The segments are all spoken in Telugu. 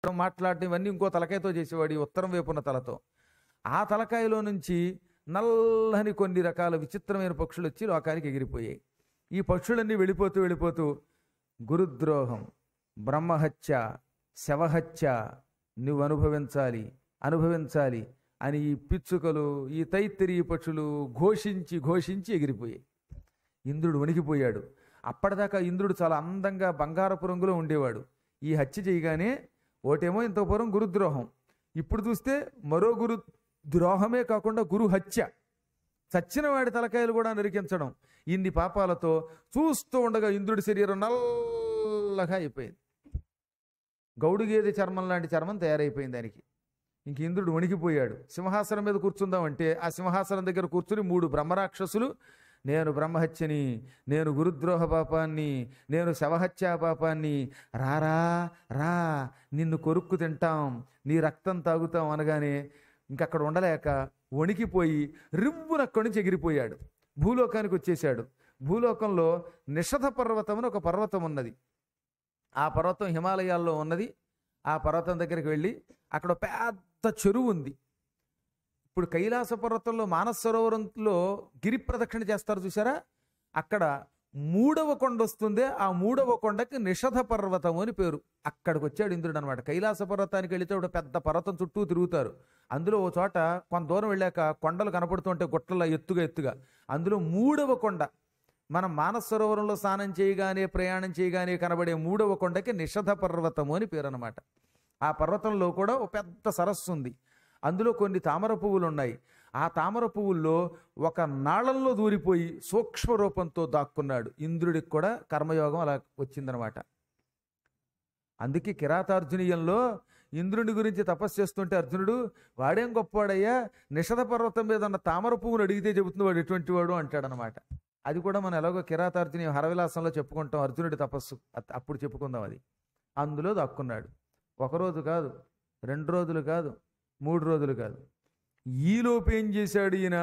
మాట్లాడటం ఇవన్నీ ఇంకో తలకాయతో చేసేవాడు ఈ ఉత్తరం వైపున్న తలతో ఆ తలకాయలో నుంచి నల్లని కొన్ని రకాల విచిత్రమైన పక్షులు వచ్చి లోకానికి ఎగిరిపోయాయి ఈ పక్షులన్నీ వెళ్ళిపోతూ వెళ్ళిపోతూ గురుద్రోహం బ్రహ్మహత్య శవహత్య నువ్వు అనుభవించాలి అనుభవించాలి అని ఈ పిచ్చుకలు ఈ తైత్తిరి పక్షులు ఘోషించి ఘోషించి ఎగిరిపోయాయి ఇంద్రుడు వణికిపోయాడు అప్పటిదాకా ఇంద్రుడు చాలా అందంగా బంగారపు రంగులో ఉండేవాడు ఈ హత్య చేయగానే ఓటేమో ఇంత పూర్వం గురుద్రోహం ఇప్పుడు చూస్తే మరో గురు ద్రోహమే కాకుండా గురు హత్య చచ్చిన వాడి తలకాయలు కూడా నరికించడం ఇన్ని పాపాలతో చూస్తూ ఉండగా ఇంద్రుడి శరీరం నల్లగా అయిపోయింది గౌడు గేదె చర్మం లాంటి చర్మం తయారైపోయింది దానికి ఇంక ఇంద్రుడు వణికిపోయాడు సింహాసనం మీద కూర్చుందామంటే ఆ సింహాసనం దగ్గర కూర్చుని మూడు బ్రహ్మరాక్షసులు నేను బ్రహ్మహత్యని నేను గురుద్రోహ పాపాన్ని నేను శవహత్యా పాపాన్ని రారా రా నిన్ను కొరుక్కు తింటాం నీ రక్తం తాగుతాం అనగానే ఇంకక్కడ ఉండలేక వణికిపోయి రివ్వున అక్కడి నుంచి ఎగిరిపోయాడు భూలోకానికి వచ్చేశాడు భూలోకంలో నిషధ పర్వతం అని ఒక పర్వతం ఉన్నది ఆ పర్వతం హిమాలయాల్లో ఉన్నది ఆ పర్వతం దగ్గరికి వెళ్ళి అక్కడ పెద్ద చెరువు ఉంది ఇప్పుడు కైలాస పర్వతంలో మానస సరోవరంలో గిరి ప్రదక్షిణ చేస్తారు చూసారా అక్కడ మూడవ కొండ వస్తుందే ఆ మూడవ కొండకి నిషధ పర్వతం అని పేరు అక్కడికి వచ్చాడు ఇంద్రుడు అనమాట కైలాస పర్వతానికి వెళితే ఒక పెద్ద పర్వతం చుట్టూ తిరుగుతారు అందులో ఓ చోట కొంత దూరం వెళ్ళాక కొండలు కనపడుతుంటే గుట్టల ఎత్తుగా ఎత్తుగా అందులో మూడవ కొండ మనం మానస సరోవరంలో స్నానం చేయగానే ప్రయాణం చేయగానే కనబడే మూడవ కొండకి నిషధ పర్వతము అని పేరు అనమాట ఆ పర్వతంలో కూడా ఒక పెద్ద సరస్సు ఉంది అందులో కొన్ని తామర పువ్వులు ఉన్నాయి ఆ తామర పువ్వుల్లో ఒక నాళంలో దూరిపోయి సూక్ష్మ రూపంతో దాక్కున్నాడు ఇంద్రుడికి కూడా కర్మయోగం అలా వచ్చిందనమాట అందుకే కిరాతార్జునీయంలో ఇంద్రుని గురించి తపస్సు చేస్తుంటే అర్జునుడు వాడేం గొప్పవాడయ్యా నిషధ పర్వతం మీద ఉన్న తామర పువ్వును అడిగితే చెబుతుంది వాడు ఎటువంటి వాడు అంటాడనమాట అది కూడా మనం ఎలాగో కిరాతార్జుని హరవిలాసంలో చెప్పుకుంటాం అర్జునుడి తపస్సు అత్- అప్పుడు చెప్పుకుందాం అది అందులో దాక్కున్నాడు ఒకరోజు కాదు రెండు రోజులు కాదు మూడు రోజులు కాదు ఈలోపు ఏం చేశాడు ఈయన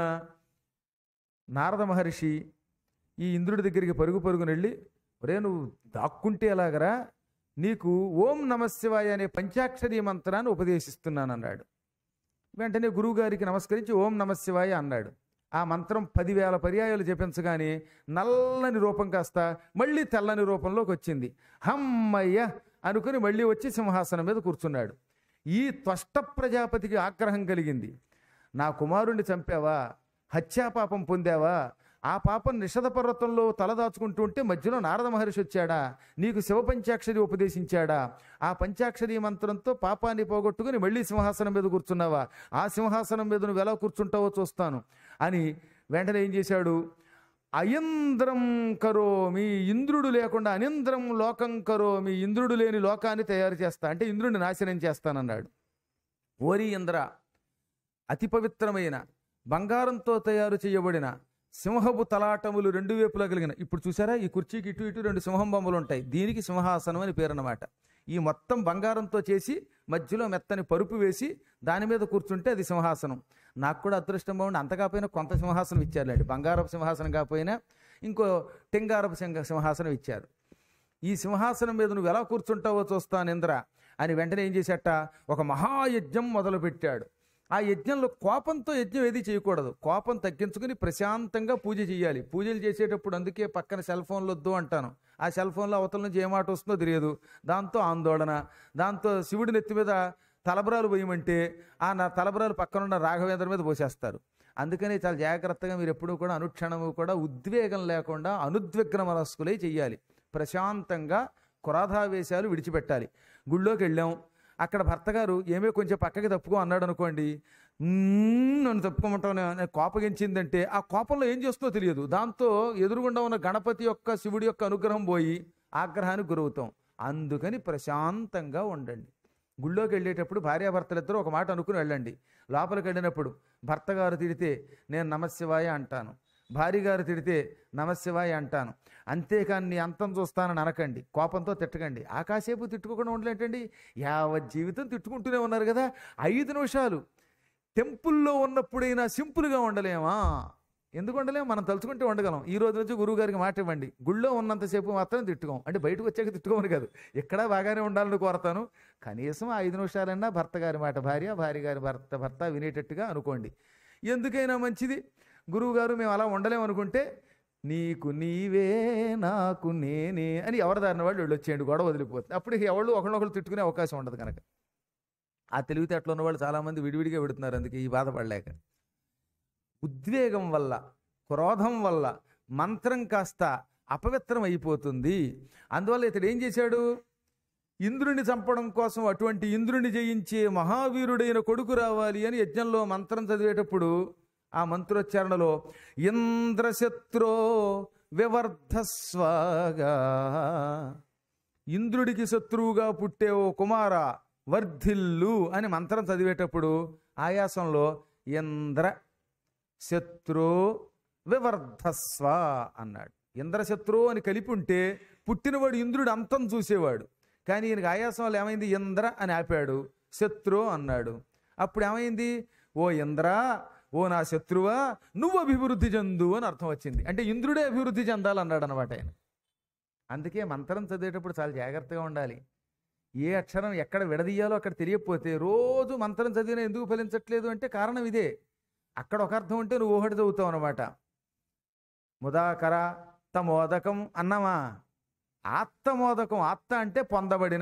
నారద మహర్షి ఈ ఇంద్రుడి దగ్గరికి పరుగు పరుగున వెళ్ళి ఒరే నువ్వు దాక్కుంటే ఎలాగరా నీకు ఓం నమశివాయ అనే పంచాక్షరీ మంత్రాన్ని ఉపదేశిస్తున్నాను అన్నాడు వెంటనే గురువుగారికి నమస్కరించి ఓం నమశివాయ అన్నాడు ఆ మంత్రం పదివేల పర్యాయాలు జపించగానే నల్లని రూపం కాస్త మళ్ళీ తెల్లని రూపంలోకి వచ్చింది హమ్మయ్య అనుకుని మళ్ళీ వచ్చి సింహాసనం మీద కూర్చున్నాడు ఈ త్వష్ట ప్రజాపతికి ఆగ్రహం కలిగింది నా కుమారుణ్ణి చంపావా హత్యాపాపం పొందావా ఆ పాపం నిషధ పర్వతంలో తలదాచుకుంటూ ఉంటే మధ్యలో నారద మహర్షి వచ్చాడా నీకు శివ పంచాక్షరి ఉపదేశించాడా ఆ పంచాక్షరి మంత్రంతో పాపాన్ని పోగొట్టుకుని మళ్ళీ సింహాసనం మీద కూర్చున్నావా ఆ సింహాసనం మీద నువ్వు ఎలా కూర్చుంటావో చూస్తాను అని వెంటనే ఏం చేశాడు అయంద్రం కరోమి ఇంద్రుడు లేకుండా అనింద్రం లోకం కరోమి ఇంద్రుడు లేని లోకాన్ని తయారు చేస్తా అంటే ఇంద్రుడిని నాశనం చేస్తానన్నాడు ఓరి ఇంద్ర అతి పవిత్రమైన బంగారంతో తయారు చేయబడిన సింహపు తలాటములు రెండు వైపులా కలిగిన ఇప్పుడు చూసారా ఈ కుర్చీకి ఇటు ఇటు రెండు సింహం బొమ్మలు ఉంటాయి దీనికి సింహాసనం అని పేరు అన్నమాట ఈ మొత్తం బంగారంతో చేసి మధ్యలో మెత్తని పరుపు వేసి దాని మీద కూర్చుంటే అది సింహాసనం నాకు కూడా అదృష్టం బాగుండి అంత కాకపోయినా కొంత సింహాసనం ఇచ్చారులేండి బంగారపు సింహాసనం కాకపోయినా ఇంకో టెంగారపు సింహ సింహాసనం ఇచ్చారు ఈ సింహాసనం మీద నువ్వు ఎలా కూర్చుంటావో చూస్తాను ఇంద్ర అని వెంటనే ఏం చేశాట ఒక మహాయజ్ఞం మొదలుపెట్టాడు ఆ యజ్ఞంలో కోపంతో యజ్ఞం ఏది చేయకూడదు కోపం తగ్గించుకుని ప్రశాంతంగా పూజ చేయాలి పూజలు చేసేటప్పుడు అందుకే పక్కన సెల్ ఫోన్లు వద్దు అంటాను ఆ సెల్ ఫోన్లో అవతల నుంచి ఏ మాట వస్తుందో తెలియదు దాంతో ఆందోళన దాంతో శివుడి నెత్తి మీద తలబరాలు పోయమంటే ఆ నా తలబరాలు పక్కనున్న రాఘవేంద్ర మీద పోసేస్తారు అందుకని చాలా జాగ్రత్తగా మీరు ఎప్పుడూ కూడా అనుక్షణము కూడా ఉద్వేగం లేకుండా అనుద్విగ్న మనస్కులై చెయ్యాలి ప్రశాంతంగా క్రోధావేశాలు విడిచిపెట్టాలి గుళ్ళోకి వెళ్ళాం అక్కడ భర్త గారు ఏమో కొంచెం పక్కకి తప్పుకో అన్నాడు అనుకోండి "మ్మ్, నన్ను తప్పుకోమంటాను అని కోపగించిందంటే ఆ కోపంలో ఏం చేస్తుందో తెలియదు దాంతో ఎదురుగుండా ఉన్న గణపతి యొక్క శివుడి యొక్క అనుగ్రహం పోయి ఆగ్రహానికి గురవుతాం అందుకని ప్రశాంతంగా ఉండండి గుళ్ళోకి వెళ్ళేటప్పుడు భార్యాభర్తలు ఇద్దరు ఒక మాట అనుకుని వెళ్ళండి లోపలికి వెళ్ళినప్పుడు భర్త గారు తిడితే నేను నమశివాయ అంటాను భార్య గారు తిడితే నమశివాయ అంటాను అంతేకాని నీ అంతం చూస్తానని అనకండి కోపంతో తిట్టకండి ఆకాసేపు తిట్టుకోకుండా ఉండలేంటండి యావత్ జీవితం తిట్టుకుంటూనే ఉన్నారు కదా ఐదు నిమిషాలు టెంపుల్లో ఉన్నప్పుడైనా సింపుల్గా ఉండలేమా ఎందుకు వండలేం మనం తలుచుకుంటే వండగలం ఈ రోజు నుంచి గురువు గారికి మాట ఇవ్వండి గుళ్ళో ఉన్నంతసేపు మాత్రం తిట్టుకోం అంటే బయటకు వచ్చాక తిట్టుకోమని కాదు ఎక్కడా బాగానే ఉండాలని కోరతాను కనీసం ఐదు నిమిషాలన్నా భర్త గారి మాట భార్య భార్య గారి భర్త భర్త వినేటట్టుగా అనుకోండి ఎందుకైనా మంచిది గురువు గారు మేము అలా ఉండలేం అనుకుంటే నీకు నీవే నాకు నేనే అని ఎవరి దారిన వాళ్ళు వెళ్ళి వచ్చేయండి గొడవ వదిలిపోతుంది అప్పుడు ఇక ఎవళ్ళు ఒకరినొకరు తిట్టుకునే అవకాశం ఉండదు కనుక ఆ తెలివితేటలో ఉన్న వాళ్ళు చాలామంది విడివిడిగా పెడుతున్నారు అందుకే ఈ బాధపడలేక ఉద్వేగం వల్ల క్రోధం వల్ల మంత్రం కాస్త అపవిత్రం అయిపోతుంది అందువల్ల ఇతడు ఏం చేశాడు ఇంద్రుని చంపడం కోసం అటువంటి ఇంద్రుని జయించే మహావీరుడైన కొడుకు రావాలి అని యజ్ఞంలో మంత్రం చదివేటప్పుడు ఆ మంత్రోచ్చారణలో ఇంద్రశత్రో వివర్ధస్వాగా ఇంద్రుడికి శత్రువుగా పుట్టే ఓ కుమార వర్ధిల్లు అని మంత్రం చదివేటప్పుడు ఆయాసంలో ఇంద్ర శత్రు వివర్ధస్వ అన్నాడు ఇంద్రశత్రు అని కలిపి ఉంటే పుట్టినవాడు ఇంద్రుడు అంతం చూసేవాడు కానీ ఈయనకి ఆయాసం వల్ల ఏమైంది ఇంద్ర అని ఆపాడు శత్రు అన్నాడు అప్పుడు ఏమైంది ఓ ఇంద్ర ఓ నా శత్రువా నువ్వు అభివృద్ధి చెందు అని అర్థం వచ్చింది అంటే ఇంద్రుడే అభివృద్ధి చెందాలన్నాడు అనమాట ఆయన అందుకే మంత్రం చదివేటప్పుడు చాలా జాగ్రత్తగా ఉండాలి ఏ అక్షరం ఎక్కడ విడదీయాలో అక్కడ తెలియకపోతే రోజు మంత్రం చదివినా ఎందుకు ఫలించట్లేదు అంటే కారణం ఇదే అక్కడ ఒక అర్థం ఉంటే నువ్వు ఒకటి చదువుతావు అనమాట ముదాకర తమోదకం అన్నమా ఆత్తమోదకం ఆత్త అంటే పొందబడిన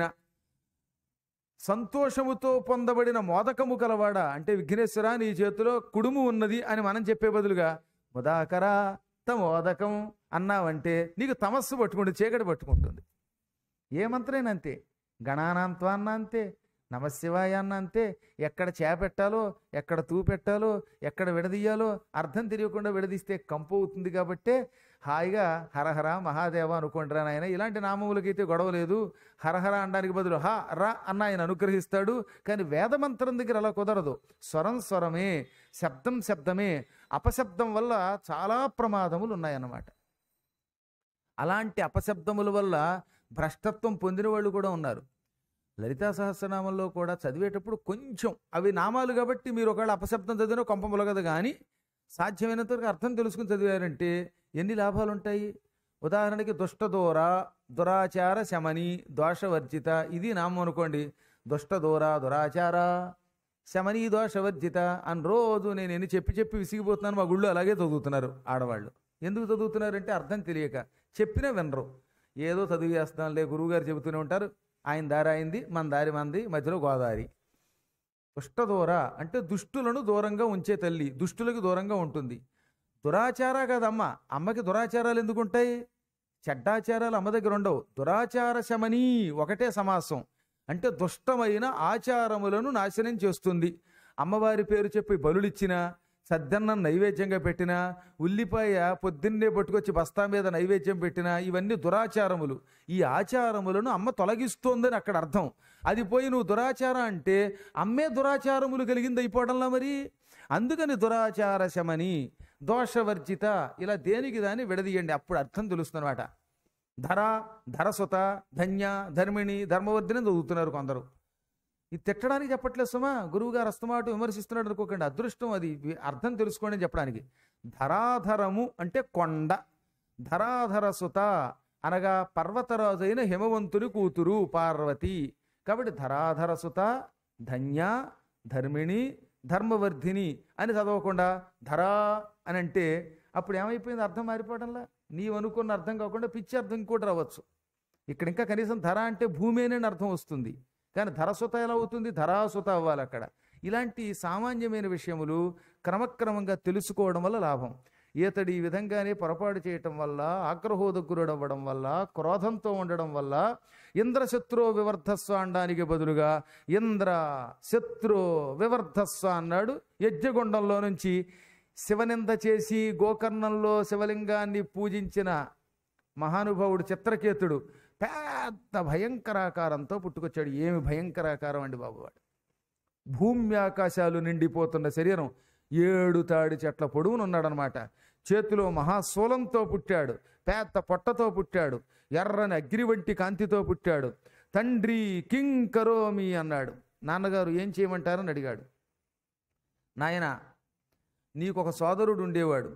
సంతోషముతో పొందబడిన మోదకము కలవాడ అంటే విఘ్నేశ్వర నీ చేతిలో కుడుము ఉన్నది అని మనం చెప్పే బదులుగా ముదాకర తమోదకం అన్నావంటే నీకు తమస్సు పట్టుకుంటుంది చీకటి పట్టుకుంటుంది ఏ మంత్రైనా అంతే గణానాంత్వ అన్న అంతే నమశివాయ అన్న అంతే ఎక్కడ చేపెట్టాలో ఎక్కడ తూ పెట్టాలో ఎక్కడ విడదీయాలో అర్థం తెలియకుండా విడదీస్తే కంపు అవుతుంది కాబట్టే హాయిగా హరహర మహాదేవ అనుకుంటారా నాయన ఇలాంటి నామములకైతే గొడవ లేదు హరహర అనడానికి బదులు హ ర అన్న ఆయన అనుగ్రహిస్తాడు కానీ వేదమంత్రం దగ్గర అలా కుదరదు స్వరం స్వరమే శబ్దం శబ్దమే అపశబ్దం వల్ల చాలా ప్రమాదములు ఉన్నాయన్నమాట అలాంటి అపశబ్దముల వల్ల భ్రష్టత్వం పొందిన వాళ్ళు కూడా ఉన్నారు లలితా సహస్రనామంలో కూడా చదివేటప్పుడు కొంచెం అవి నామాలు కాబట్టి మీరు ఒకవేళ అపశబ్దం చదివిన కొంపముల కదా కానీ సాధ్యమైనంత వరకు అర్థం తెలుసుకుని చదివారంటే ఎన్ని లాభాలు ఉంటాయి ఉదాహరణకి దుష్టదూర దురాచార శమని దోషవర్జిత ఇది నామం అనుకోండి దుష్టదూర దురాచార శమని దోషవర్జిత అని రోజు నేను ఎన్ని చెప్పి చెప్పి విసిగిపోతున్నాను మా గుళ్ళు అలాగే చదువుతున్నారు ఆడవాళ్ళు ఎందుకు చదువుతున్నారంటే అర్థం తెలియక చెప్పినా వినరు ఏదో చదివేస్తున్నాంలే గురువుగారు చెబుతూనే ఉంటారు ఆయన దారి అయింది మన దారి మంది మధ్యలో గోదావరి దుష్టదూర అంటే దుష్టులను దూరంగా ఉంచే తల్లి దుష్టులకు దూరంగా ఉంటుంది దురాచార కాదమ్మ అమ్మకి దురాచారాలు ఎందుకు ఉంటాయి చెడ్డాచారాలు అమ్మ దగ్గర ఉండవు దురాచార శమని ఒకటే సమాసం అంటే దుష్టమైన ఆచారములను నాశనం చేస్తుంది అమ్మవారి పేరు చెప్పి బలులిచ్చినా సద్దన్నం నైవేద్యంగా పెట్టినా ఉల్లిపాయ పొద్దున్నే పట్టుకొచ్చి బస్తా మీద నైవేద్యం పెట్టినా ఇవన్నీ దురాచారములు ఈ ఆచారములను అమ్మ తొలగిస్తోందని అక్కడ అర్థం అది పోయి నువ్వు దురాచారం అంటే అమ్మే దురాచారములు కలిగింది అయిపోవడంలా మరి అందుకని దురాచార శమని దోషవర్జిత ఇలా దేనికి దాన్ని విడదీయండి అప్పుడు అర్థం తెలుస్తుందన్నమాట ధర ధరసుత ధన్య ధర్మిణి ధర్మవర్ధిని చదువుతున్నారు కొందరు ఇది తిట్టడానికి చెప్పట్లేదు సుమా గురువు గారు అస్తమాట విమర్శిస్తున్నాడు అనుకోకండి అదృష్టం అది వి- అర్థం తెలుసుకోండి అని చెప్పడానికి ధరాధరము అంటే కొండ ధరాధర సుత అనగా పర్వతరాజు అయిన హిమవంతుని కూతురు పార్వతి కాబట్టి ధరాధర సుత ధన్య ధర్మిణి ధర్మవర్ధిని అని చదవకుండా ధరా అని అంటే అప్పుడు ఏమైపోయింది అర్థం మారిపోవడంలా నీవు అనుకున్న అర్థం కాకుండా పిచ్చి అర్థం ఇంకోటి రావచ్చు ఇక్కడ ఇంకా కనీసం ధర అంటే భూమి అని అర్థం వస్తుంది కానీ ధరసుత ఎలా అవుతుంది ధరాసుత అవ్వాలి అక్కడ ఇలాంటి సామాన్యమైన విషయములు క్రమక్రమంగా తెలుసుకోవడం వల్ల లాభం ఈతడు ఈ విధంగానే పొరపాటు చేయటం వల్ల ఆగ్రహోదగ్గురుడవ్వడం వల్ల క్రోధంతో ఉండడం వల్ల ఇంద్రశత్రు వివర్ధస్వ అనడానికి బదులుగా ఇంద్ర శత్రు వివర్ధస్వ అన్నాడు యజ్ఞగుండంలో నుంచి శివనింద చేసి గోకర్ణంలో శివలింగాన్ని పూజించిన మహానుభావుడు చిత్రకేతుడు పెద్ద భయంకరాకారంతో పుట్టుకొచ్చాడు ఏమి భయంకరాకారం అండి బాబువాడు భూమి ఆకాశాలు నిండిపోతున్న శరీరం ఏడు తాడి చెట్ల పొడుగును ఉన్నాడనమాట చేతిలో మహాశూలంతో పుట్టాడు పెద్ద పొట్టతో పుట్టాడు ఎర్రని అగ్ని వంటి కాంతితో పుట్టాడు తండ్రి కింగ్ కరోమి అన్నాడు నాన్నగారు ఏం చేయమంటారని అడిగాడు నాయన నీకు ఒక సోదరుడు ఉండేవాడు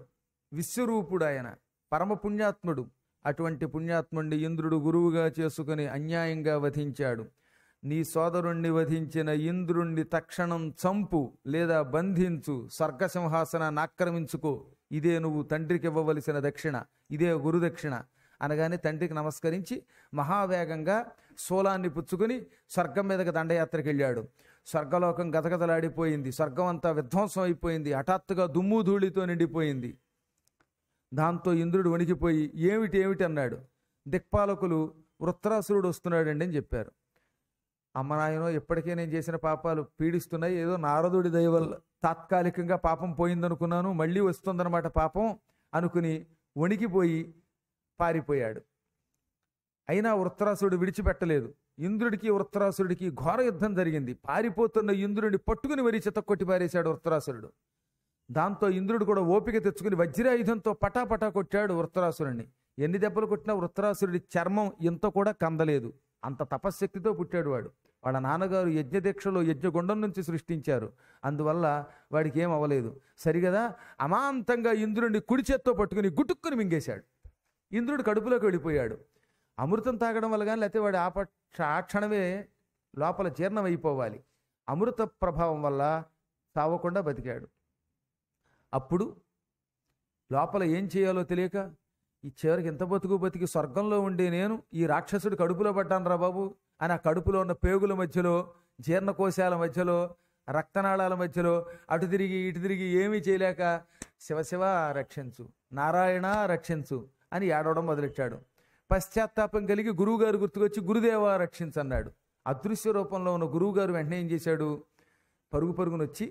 విశ్వరూపుడు ఆయన పరమ పుణ్యాత్ముడు అటువంటి పుణ్యాత్ముడిని ఇంద్రుడు గురువుగా చేసుకుని అన్యాయంగా వధించాడు నీ సోదరుణ్ణి వధించిన ఇంద్రుణ్ణి తక్షణం చంపు లేదా బంధించు స్వర్గసింహాసనాన్ని ఆక్రమించుకో ఇదే నువ్వు తండ్రికి ఇవ్వవలసిన దక్షిణ ఇదే గురుదక్షిణ అనగానే తండ్రికి నమస్కరించి మహావేగంగా శూలాన్ని పుచ్చుకుని స్వర్గం మీదకి దండయాత్రకు వెళ్ళాడు స్వర్గలోకం గతగతలాడిపోయింది స్వర్గం అంతా విధ్వంసం అయిపోయింది హఠాత్తుగా దుమ్ము ధూళితో నిండిపోయింది దాంతో ఇంద్రుడు వణికిపోయి ఏమిటి ఏమిటి అన్నాడు దిక్పాలకులు వృత్రాసురుడు వస్తున్నాడండి అని చెప్పారు అమ్మ నాయనో ఇప్పటికే నేను చేసిన పాపాలు పీడిస్తున్నాయి ఏదో నారదుడి దయ వల్ల తాత్కాలికంగా పాపం పోయిందనుకున్నాను మళ్ళీ వస్తుందన్నమాట పాపం అనుకుని వణికిపోయి పారిపోయాడు అయినా వృత్రాసురుడు విడిచిపెట్టలేదు ఇంద్రుడికి వృత్రాసురుడికి ఘోర యుద్ధం జరిగింది పారిపోతున్న ఇంద్రుడిని పట్టుకుని మరీ చితక్కొట్టి పారేశాడు వృత్రాసురుడు దాంతో ఇంద్రుడు కూడా ఓపిక తెచ్చుకుని వజ్రాయుధంతో పటాపటా కొట్టాడు వృత్రాసురుణ్ణి ఎన్ని దెబ్బలు కొట్టినా వృత్రాసురుడి చర్మం ఇంత కూడా కందలేదు అంత తపశ్శక్తితో పుట్టాడు వాడు వాళ్ళ నాన్నగారు యజ్ఞదీక్షలో యజ్ఞగుండం నుంచి సృష్టించారు అందువల్ల వాడికి ఏం అవ్వలేదు సరిగదా అమాంతంగా ఇంద్రుడిని కుడి చేత్తో పట్టుకుని గుటుక్కుని మింగేశాడు ఇంద్రుడు కడుపులోకి వెళ్ళిపోయాడు అమృతం తాగడం వల్ల కానీ లేకపోతే వాడి ఆప ఆ క్షణమే లోపల జీర్ణం అయిపోవాలి అమృత ప్రభావం వల్ల సావకుండా బతికాడు అప్పుడు లోపల ఏం చేయాలో తెలియక ఈ చివరికి ఎంత బతుకు బతికి స్వర్గంలో ఉండే నేను ఈ రాక్షసుడు కడుపులో పడ్డాను రా బాబు అని ఆ కడుపులో ఉన్న పేగుల మధ్యలో జీర్ణకోశాల మధ్యలో రక్తనాళాల మధ్యలో అటు తిరిగి ఇటు తిరిగి ఏమీ చేయలేక శివశివ రక్షించు నారాయణ రక్షించు అని ఏడవడం మొదలెట్టాడు పశ్చాత్తాపం కలిగి గురువుగారు గుర్తుకొచ్చి గురుదేవా రక్షించన్నాడు అదృశ్య రూపంలో ఉన్న గురువుగారు వెంటనే ఏం చేశాడు పరుగు పరుగునొచ్చి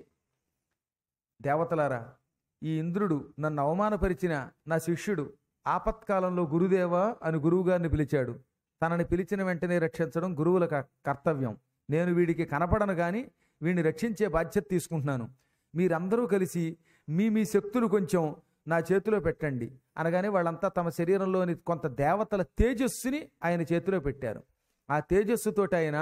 దేవతలారా ఈ ఇంద్రుడు నన్ను అవమానపరిచిన నా శిష్యుడు ఆపత్కాలంలో గురుదేవా అని గురువుగారిని పిలిచాడు తనని పిలిచిన వెంటనే రక్షించడం గురువుల క- కర్తవ్యం నేను వీడికి కనపడను కానీ వీడిని రక్షించే బాధ్యత తీసుకుంటున్నాను మీరందరూ కలిసి మీ మీ శక్తులు కొంచెం నా చేతిలో పెట్టండి అనగానే వాళ్ళంతా తమ శరీరంలోని కొంత దేవతల తేజస్సుని ఆయన చేతిలో పెట్టారు ఆ తేజస్సుతోటి ఆయన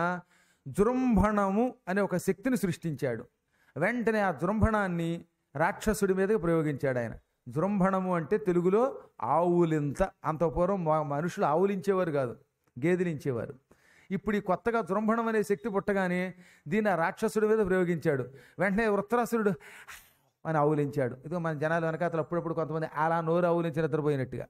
జృంభణము అనే ఒక శక్తిని సృష్టించాడు వెంటనే ఆ జృంభణాన్ని రాక్షసుడి మీదకి ప్రయోగించాడు ఆయన జృంభణము అంటే తెలుగులో ఆవులింత అంత పూర్వం మా- మనుషులు ఆవులించేవారు కాదు గేదెలించేవారు ఇప్పుడు ఈ కొత్తగా జృంభణం అనే శక్తి పుట్టగానే దీన్ని ఆ రాక్షసుడి మీద ప్రయోగించాడు వెంటనే వృత్రాసురుడు అని ఆవులించాడు ఇదిగో మన జనాలు వెనకాతలు అప్పుడప్పుడు కొంతమంది అలా నోరు ఆవులించి నిద్రపోయినట్టుగా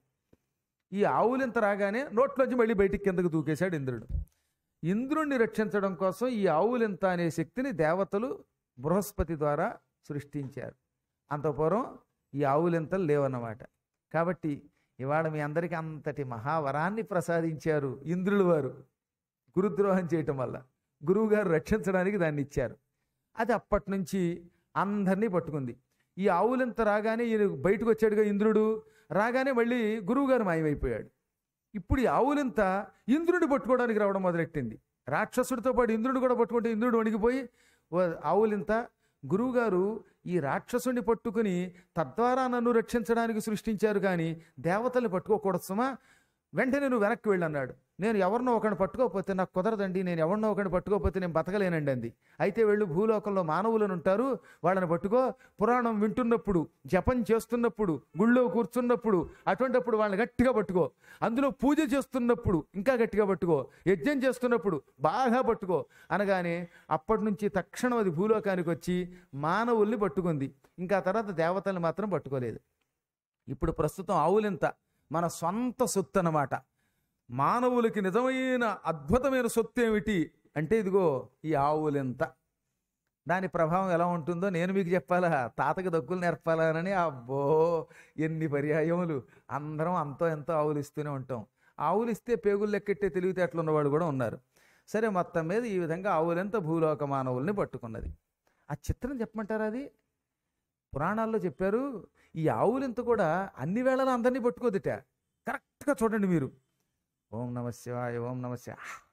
ఈ ఆవులింత రాగానే నోట్లోంచి మళ్ళీ బయటికి కిందకు దూకేశాడు ఇంద్రుడు ఇంద్రుణ్ణి రక్షించడం కోసం ఈ ఆవులింత అనే శక్తిని దేవతలు బృహస్పతి ద్వారా సృష్టించారు అంత పూర్వం ఈ ఆవులింతలు లేవన్నమాట కాబట్టి ఇవాళ మీ అందరికీ అంతటి మహావరాన్ని ప్రసాదించారు ఇంద్రుల వారు గురుద్రోహం చేయటం వల్ల గురువుగారు రక్షించడానికి దాన్ని ఇచ్చారు అది అప్పటి నుంచి అందరినీ పట్టుకుంది ఈ ఆవులింత రాగానే ఈయన బయటకు వచ్చాడుగా ఇంద్రుడు రాగానే మళ్ళీ గురువుగారు మాయమైపోయాడు ఇప్పుడు ఈ ఆవులింత ఇంద్రుడిని పట్టుకోవడానికి రావడం మొదలెట్టింది రాక్షసుడితో పాటు ఇంద్రుడు కూడా పట్టుకుంటే ఇంద్రుడు వణికిపోయి "ఓ ఆవులింత గురువుగారు ఈ రాక్షసుని పట్టుకుని తద్వారా నన్ను రక్షించడానికి సృష్టించారు కానీ దేవతల్ని పట్టుకోకూడదు సుమా వెంటనే నువ్వు వెనక్కి వెళ్ళన్నాడు నేను ఎవరినో ఒకరిని పట్టుకోకపోతే నాకు కుదరదండి నేను ఎవరినో ఒకరిని పట్టుకోకపోతే నేను బతకలేనండి అంది అయితే వెళ్ళు భూలోకంలో మానవులను ఉంటారు వాళ్ళని పట్టుకో పురాణం వింటున్నప్పుడు జపం చేస్తున్నప్పుడు గుళ్ళో కూర్చున్నప్పుడు అటువంటిప్పుడు వాళ్ళని గట్టిగా పట్టుకో అందులో పూజ చేస్తున్నప్పుడు ఇంకా గట్టిగా పట్టుకో యజ్ఞం చేస్తున్నప్పుడు బాగా పట్టుకో అనగానే అప్పటి నుంచి తక్షణం అది భూలోకానికి వచ్చి మానవుల్ని పట్టుకుంది ఇంకా తర్వాత దేవతల్ని మాత్రం పట్టుకోలేదు ఇప్పుడు ప్రస్తుతం ఆవులింత మన సొంత సొత్తు అన్నమాట మానవులకి నిజమైన అద్భుతమైన సొత్తు ఏమిటి అంటే ఇదిగో ఈ ఆవులింత దాని ప్రభావం ఎలా ఉంటుందో నేను మీకు చెప్పాలా తాతకి దక్కులు నేర్పాలని అబ్బో ఎన్ని పర్యాయములు అందరం అంతో ఎంతో ఆవులిస్తూనే ఉంటాం ఆవులిస్తే పేగులు లెక్కెట్టే తెలివితేటలు ఉన్నవాడు కూడా ఉన్నారు సరే మొత్తం మీద ఈ విధంగా ఆవులెంత భూలోక మానవుల్ని పట్టుకున్నది ఆ చిత్రం చెప్పమంటారా అది పురాణాల్లో చెప్పారు ఈ ఆవులింత కూడా అన్ని వేళలా అందరినీ పట్టుకోదుట కరెక్ట్గా చూడండి మీరు ఓం నమ శివాయ ఓం నమ శివ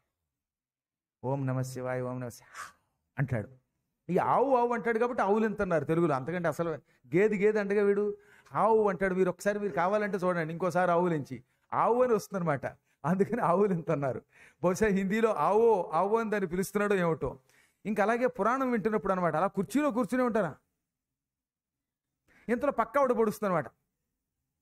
ఓం నమ శివాయ ఓం నమ శివ అంటాడు ఈ ఆవు ఆవు అంటాడు కాబట్టి ఆవులింత అన్నారు తెలుగులో అంతకంటే అసలు గేది గేది అంటగా వీడు ఆవు అంటాడు మీరు ఒకసారి మీరు కావాలంటే చూడండి ఇంకోసారి ఆవులించి ఆవు అని వస్తుందన్నమాట అందుకని ఆవులింత అన్నారు బహుశా హిందీలో ఆవో ఆవు అని దాన్ని పిలుస్తున్నాడో ఏమిటో ఇంకా అలాగే పురాణం వింటున్నప్పుడు అనమాట అలా కుర్చీలో కూర్చునే ఉంటారా ఇంతలో పక్క ఆవిడ పొడుస్తుంది అనమాట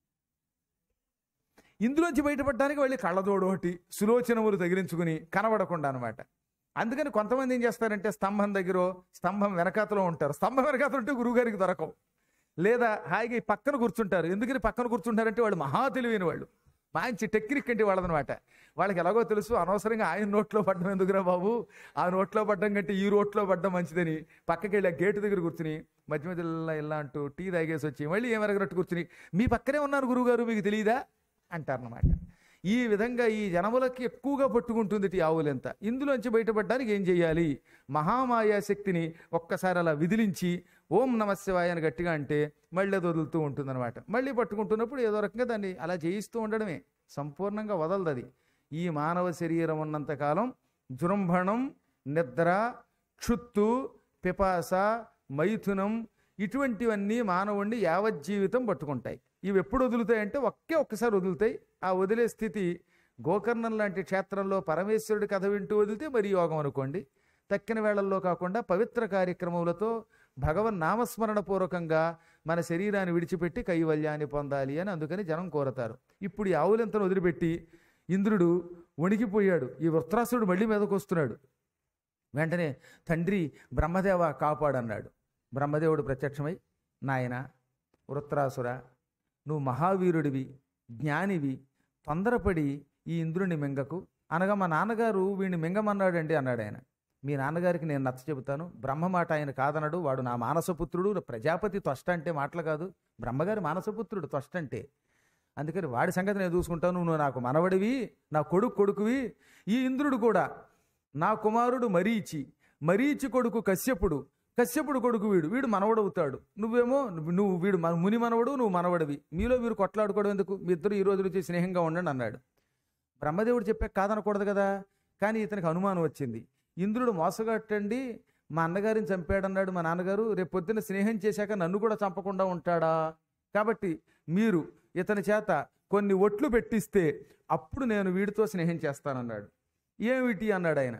ఇందులోంచి బయటపడడానికి వెళ్ళి కళ్ళదోడు ఒకటి సులోచనములు తగిలించుకుని కనబడకుండా అనమాట అందుకని కొంతమంది ఏం చేస్తారంటే స్తంభం దగ్గర స్తంభం వెనకాతలో ఉంటారు స్తంభం వెనకాతలు ఉంటే గురువుగారికి దొరకవు లేదా హాయిగా ఈ పక్కన కూర్చుంటారు ఎందుకని పక్కన కూర్చుంటారంటే వాళ్ళు మహా తెలివైన వాళ్ళు మంచి టెక్నిక్ అంటే వాళ్ళదనమాట వాళ్ళకి ఎలాగో తెలుసు అనవసరంగా ఆయన నోట్లో పడ్డం ఎందుకురా బాబు ఆ నోట్లో పడ్డం కంటే ఈ రోట్లో పడ్డం మంచిదని పక్కకి వెళ్ళి ఆ గేటు దగ్గర కూర్చుని మధ్య మధ్య ఇలా ఇలా అంటూ టీ తాగేసి వచ్చి మళ్ళీ ఏమెరగనట్టు కూర్చుని మీ పక్కనే ఉన్నారు గురువుగారు మీకు తెలియదా అంటారనమాట ఈ విధంగా ఈ జనములకి ఎక్కువగా పట్టుకుంటుంది ఈ ఆవులెంత ఇందులోంచి బయటపడడానికి ఏం చేయాలి మహామాయా శక్తిని ఒక్కసారి అలా విదిలించి ఓం నమశివాయ అని గట్టిగా అంటే మళ్ళీ అది వదులుతూ ఉంటుందన్నమాట మళ్ళీ పట్టుకుంటున్నప్పుడు ఏదో రకంగా దాన్ని అలా చేయిస్తూ ఉండడమే సంపూర్ణంగా వదలదు అది ఈ మానవ శరీరం ఉన్నంతకాలం జృంభణం నిద్ర క్షుత్తు పిపాస మైథునం ఇటువంటివన్నీ మానవుణ్ణి యావజ్జీవితం పట్టుకుంటాయి ఇవి ఎప్పుడు వదులుతాయంటే ఒకే ఒక్కసారి వదులుతాయి ఆ వదిలే స్థితి గోకర్ణం లాంటి క్షేత్రంలో పరమేశ్వరుడి కథ వింటూ వదిలితే మరి యోగం అనుకోండి తక్కిన వేళల్లో కాకుండా పవిత్ర కార్యక్రమములతో భగవన్ నామస్మరణ పూర్వకంగా మన శరీరాన్ని విడిచిపెట్టి కైవల్యాన్ని పొందాలి అని అందుకని జనం కోరతారు ఇప్పుడు ఈ ఆవులెంతను వదిలిపెట్టి ఇంద్రుడు వణికిపోయాడు ఈ వృత్రాసుడు మళ్ళీ మీదకు వస్తున్నాడు వెంటనే తండ్రి బ్రహ్మదేవ కాపాడన్నాడు బ్రహ్మదేవుడు ప్రత్యక్షమై నాయన వృత్రాసుర నువ్వు మహావీరుడివి జ్ఞానివి తొందరపడి ఈ ఇంద్రుని మింగకు అనగా మా నాన్నగారు వీడిని మింగమన్నాడండి అన్నాడు ఆయన మీ నాన్నగారికి నేను నచ్చ చెబుతాను బ్రహ్మ మాట ఆయన కాదనడు వాడు నా మానసపుత్రుడు ప్రజాపతి త్వష్ట అంటే మాటలు కాదు బ్రహ్మగారి మానసపుత్రుడు త్వష్ట అంటే అందుకని వాడి సంగతి నేను చూసుకుంటాను నువ్వు నాకు మనవడివి నా కొడుకు కొడుకువి ఈ ఇంద్రుడు కూడా నా కుమారుడు మరీచి మరీచి కొడుకు కశ్యపుడు కశ్యపుడు కొడుకు వీడు వీడు మనవడవుతాడు నువ్వేమో నువ్వు వీడు మన- ముని మనవడు నువ్వు మనవడివి మీలో వీరు కొట్లాడుకోవడం ఎందుకు మీ ఇద్దరు ఈ రోజు నుంచి స్నేహంగా ఉండండి అన్నాడు బ్రహ్మదేవుడు చెప్పాక కాదనకూడదు కదా కానీ ఇతనికి అనుమానం వచ్చింది ఇంద్రుడు మోసగట్టండి మా అన్నగారిని చంపాడన్నాడు మా నాన్నగారు రేపు పొద్దున్న స్నేహం చేశాక నన్ను కూడా చంపకుండా ఉంటాడా కాబట్టి మీరు ఇతని చేత కొన్ని ఒట్లు పెట్టిస్తే అప్పుడు నేను వీడితో స్నేహం చేస్తానన్నాడు ఏమిటి అన్నాడు ఆయన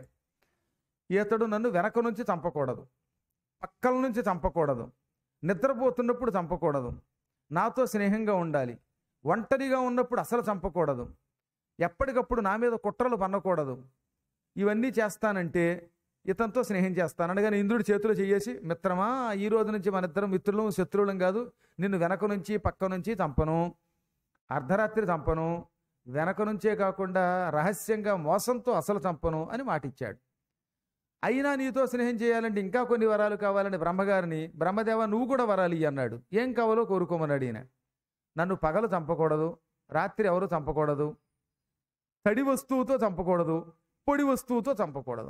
ఇతడు నన్ను వెనక నుంచి చంపకూడదు పక్కల నుంచి చంపకూడదు నిద్రపోతున్నప్పుడు చంపకూడదు నాతో స్నేహంగా ఉండాలి ఒంటరిగా ఉన్నప్పుడు అసలు చంపకూడదు ఎప్పటికప్పుడు నా మీద కుట్రలు పన్నకూడదు ఇవన్నీ చేస్తానంటే ఇతనితో స్నేహం చేస్తాను అనగానే ఇంద్రుడి చేతిలో చెయ్యేసి మిత్రమా ఈ రోజు నుంచి మన ఇద్దరం మిత్రులం శత్రువులం కాదు నిన్ను వెనక నుంచి పక్క నుంచి చంపను అర్ధరాత్రి చంపను వెనక నుంచే కాకుండా రహస్యంగా మోసంతో అసలు చంపను అని మాటిచ్చాడు అయినా నీతో స్నేహం చేయాలంటే ఇంకా కొన్ని వరాలు కావాలని బ్రహ్మగారిని బ్రహ్మదేవ నువ్వు కూడా వరాలు ఇయ్యి అన్నాడు ఏం కావాలో కోరుకోమన్నాడు ఈయన నన్ను పగలు చంపకూడదు రాత్రి ఎవరు చంపకూడదు తడి వస్తువుతో చంపకూడదు పొడి వస్తువుతో చంపకూడదు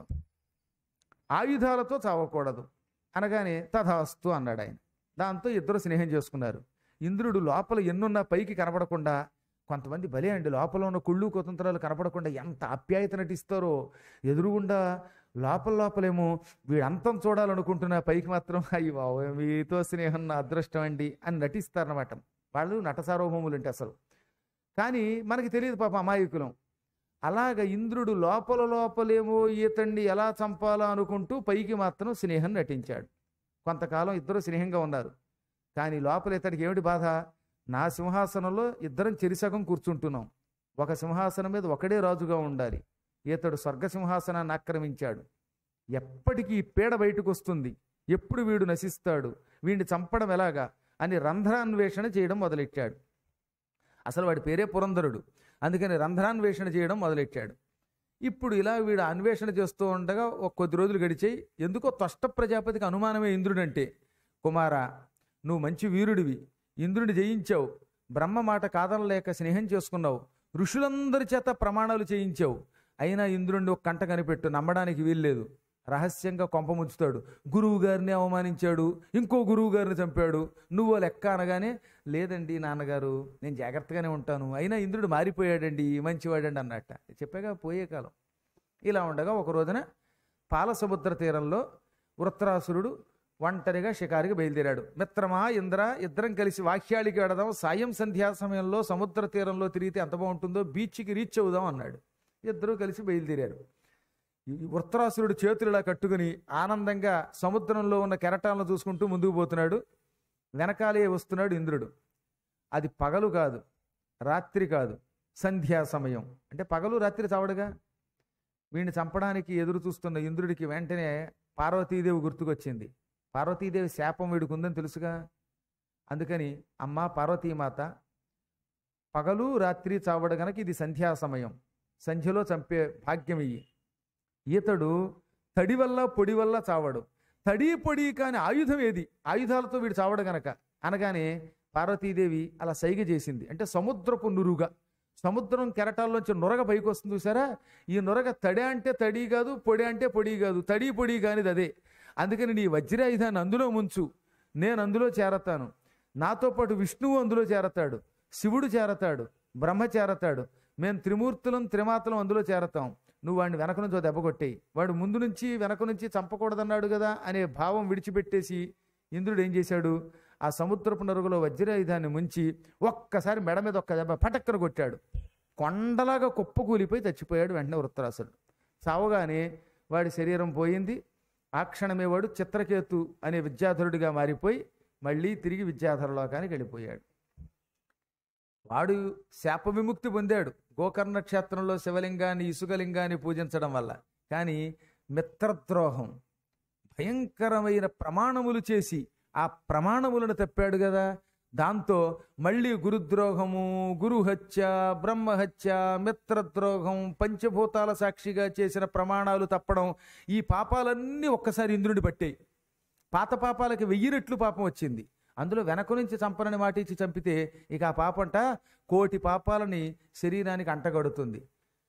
ఆయుధాలతో చావకూడదు అనగానే తథాస్తు అన్నాడు ఆయన దాంతో ఇద్దరు స్నేహం చేసుకున్నారు ఇంద్రుడు లోపల ఎన్నున్నా పైకి కనపడకుండా కొంతమంది భలే అండి లోపల ఉన్న కుళ్ళు కుతంత్రాలు కనపడకుండా ఎంత ఆప్యాయత నటిస్తారో ఎదురుగుండా లోపల లోపలేమో వీడంతం చూడాలనుకుంటున్నా పైకి మాత్రం అయ్యి బాబు మీతో స్నేహం నా అదృష్టం అండి అని నటిస్తారనమాట వాళ్ళు నట సార్వభౌములు అంటే అసలు కానీ మనకి తెలియదు పాప అమాయకులం అలాగ ఇంద్రుడు లోపల లోపలేమో ఈతండి ఎలా చంపాలా అనుకుంటూ పైకి మాత్రం స్నేహం నటించాడు కొంతకాలం ఇద్దరు స్నేహంగా ఉన్నారు కానీ లోపల ఇతడికి ఏమిటి బాధ నా సింహాసనంలో ఇద్దరం చెరిసగం కూర్చుంటున్నాం ఒక సింహాసనం మీద ఒకడే రాజుగా ఉండాలి ఇతడు స్వర్గ సింహాసనాన్ని ఆక్రమించాడు ఎప్పటికీ ఈ పీడ బయటకు వస్తుంది ఎప్పుడు వీడు నశిస్తాడు వీడిని చంపడం ఎలాగా అని రంధ్రాన్వేషణ చేయడం మొదలెట్టాడు అసలు వాడి పేరే పురంధరుడు అందుకని రంధ్రాన్వేషణ చేయడం మొదలెట్టాడు ఇప్పుడు ఇలా వీడు అన్వేషణ చేస్తూ ఉండగా ఒక కొద్ది రోజులు గడిచాయి ఎందుకో త్వష్ట ప్రజాపతికి అనుమానమే ఇంద్రుడంటే కుమారా నువ్వు మంచి వీరుడివి ఇంద్రుడిని జయించావు బ్రహ్మ మాట కాదనలేక స్నేహం చేసుకున్నావు ఋషులందరి చేత ప్రమాణాలు చేయించావు అయినా ఇంద్రుడిని ఒక కంట కనిపెట్టు నమ్మడానికి వీల్లేదు రహస్యంగా కొంప ముంచుతాడు గురువు గారిని అవమానించాడు ఇంకో గురువు గారిని చంపాడు నువ్వు లెక్క అనగానే లేదండి నాన్నగారు నేను జాగ్రత్తగానే ఉంటాను అయినా ఇంద్రుడు మారిపోయాడండి మంచివాడండి అన్నట్ట చెప్పాగా పోయే కాలం ఇలా ఉండగా ఒక రోజున పాలసముద్ర తీరంలో వృత్రాసురుడు ఒంటరిగా షికారికి బయలుదేరాడు మిత్రమా ఇంద్ర ఇద్దరం కలిసి వాక్యాలికి వెడదాం సాయం సంధ్యా సమయంలో సముద్ర తీరంలో తిరిగితే ఎంత బాగుంటుందో బీచ్కి రీచ్ అవుదాం అన్నాడు ఇద్దరూ కలిసి బయలుదేరారు ఈ వృత్రాసురుడు చేతులు ఇలా కట్టుకుని ఆనందంగా సముద్రంలో ఉన్న కెరటాలను చూసుకుంటూ ముందుకు పోతున్నాడు వెనకాలే వస్తున్నాడు ఇంద్రుడు అది పగలు కాదు రాత్రి కాదు సంధ్యా సమయం అంటే పగలు రాత్రి చావడుగా వీడిని చంపడానికి ఎదురు చూస్తున్న ఇంద్రుడికి వెంటనే పార్వతీదేవి గుర్తుకొచ్చింది పార్వతీదేవి శాపం వీడికి ఉందని తెలుసుగా అందుకని అమ్మ పార్వతీమాత పగలు రాత్రి చావడు గనక ఇది సంధ్యా సమయం సంధ్యలో చంపే భాగ్యం ఇయ్యి ఈతడు తడి వల్ల పొడి వల్ల చావడు తడి పొడి కాని ఆయుధం ఏది ఆయుధాలతో వీడు చావడు గనక అనగానే పార్వతీదేవి అలా సైగ చేసింది అంటే సముద్రపు నురుగా సముద్రం కెరటాల్లోంచి నొరగ పైకి వస్తుంది చూసారా ఈ నొరగ తడి అంటే తడి కాదు పొడి అంటే పొడి కాదు తడి పొడి కానిది అదే అందుకని నీ వజ్రాయుధాన్ని అందులో ముంచు నేను అందులో చేరతాను నాతో పాటు విష్ణువు అందులో చేరతాడు శివుడు చేరతాడు బ్రహ్మ చేరతాడు మేము త్రిమూర్తులం త్రిమాతలం అందులో చేరతాం నువ్వు వాడిని వెనక నుంచి ఓ దెబ్బ కొట్టేయి వాడు ముందు నుంచి వెనక నుంచి చంపకూడదన్నాడు కదా అనే భావం విడిచిపెట్టేసి ఇంద్రుడు ఏం చేశాడు ఆ సముద్రపు నరుగులో వజ్రాయుధాన్ని ముంచి ఒక్కసారి మెడ మీద ఒక్క దెబ్బ పటక్కన కొట్టాడు కొండలాగా కుప్పకూలిపోయి చచ్చిపోయాడు వెంటనే వృత్తరాసుడు చావగానే వాడి శరీరం పోయింది ఆ క్షణమే వాడు చిత్రకేతు అనే విద్యాధరుడిగా మారిపోయి మళ్ళీ తిరిగి విద్యాధర లోకానికి వెళ్ళిపోయాడు వాడు శాప విముక్తి పొందాడు గోకర్ణ క్షేత్రంలో శివలింగాన్ని ఇసుకలింగాన్ని పూజించడం వల్ల కానీ మిత్రద్రోహం భయంకరమైన ప్రమాణములు చేసి ఆ ప్రమాణములను తప్పాడు కదా దాంతో మళ్ళీ గురుద్రోహము గురుహత్య బ్రహ్మహత్య మిత్రద్రోహం పంచభూతాల సాక్షిగా చేసిన ప్రమాణాలు తప్పడం ఈ పాపాలన్నీ ఒక్కసారి ఇంద్రుడి పట్టాయి పాత పాపాలకి వెయ్యి రెట్లు పాపం వచ్చింది అందులో వెనక నుంచి చంపనని మాట ఇచ్చి చంపితే ఇక ఆ పాపంట కోటి పాపాలని శరీరానికి అంటగడుతుంది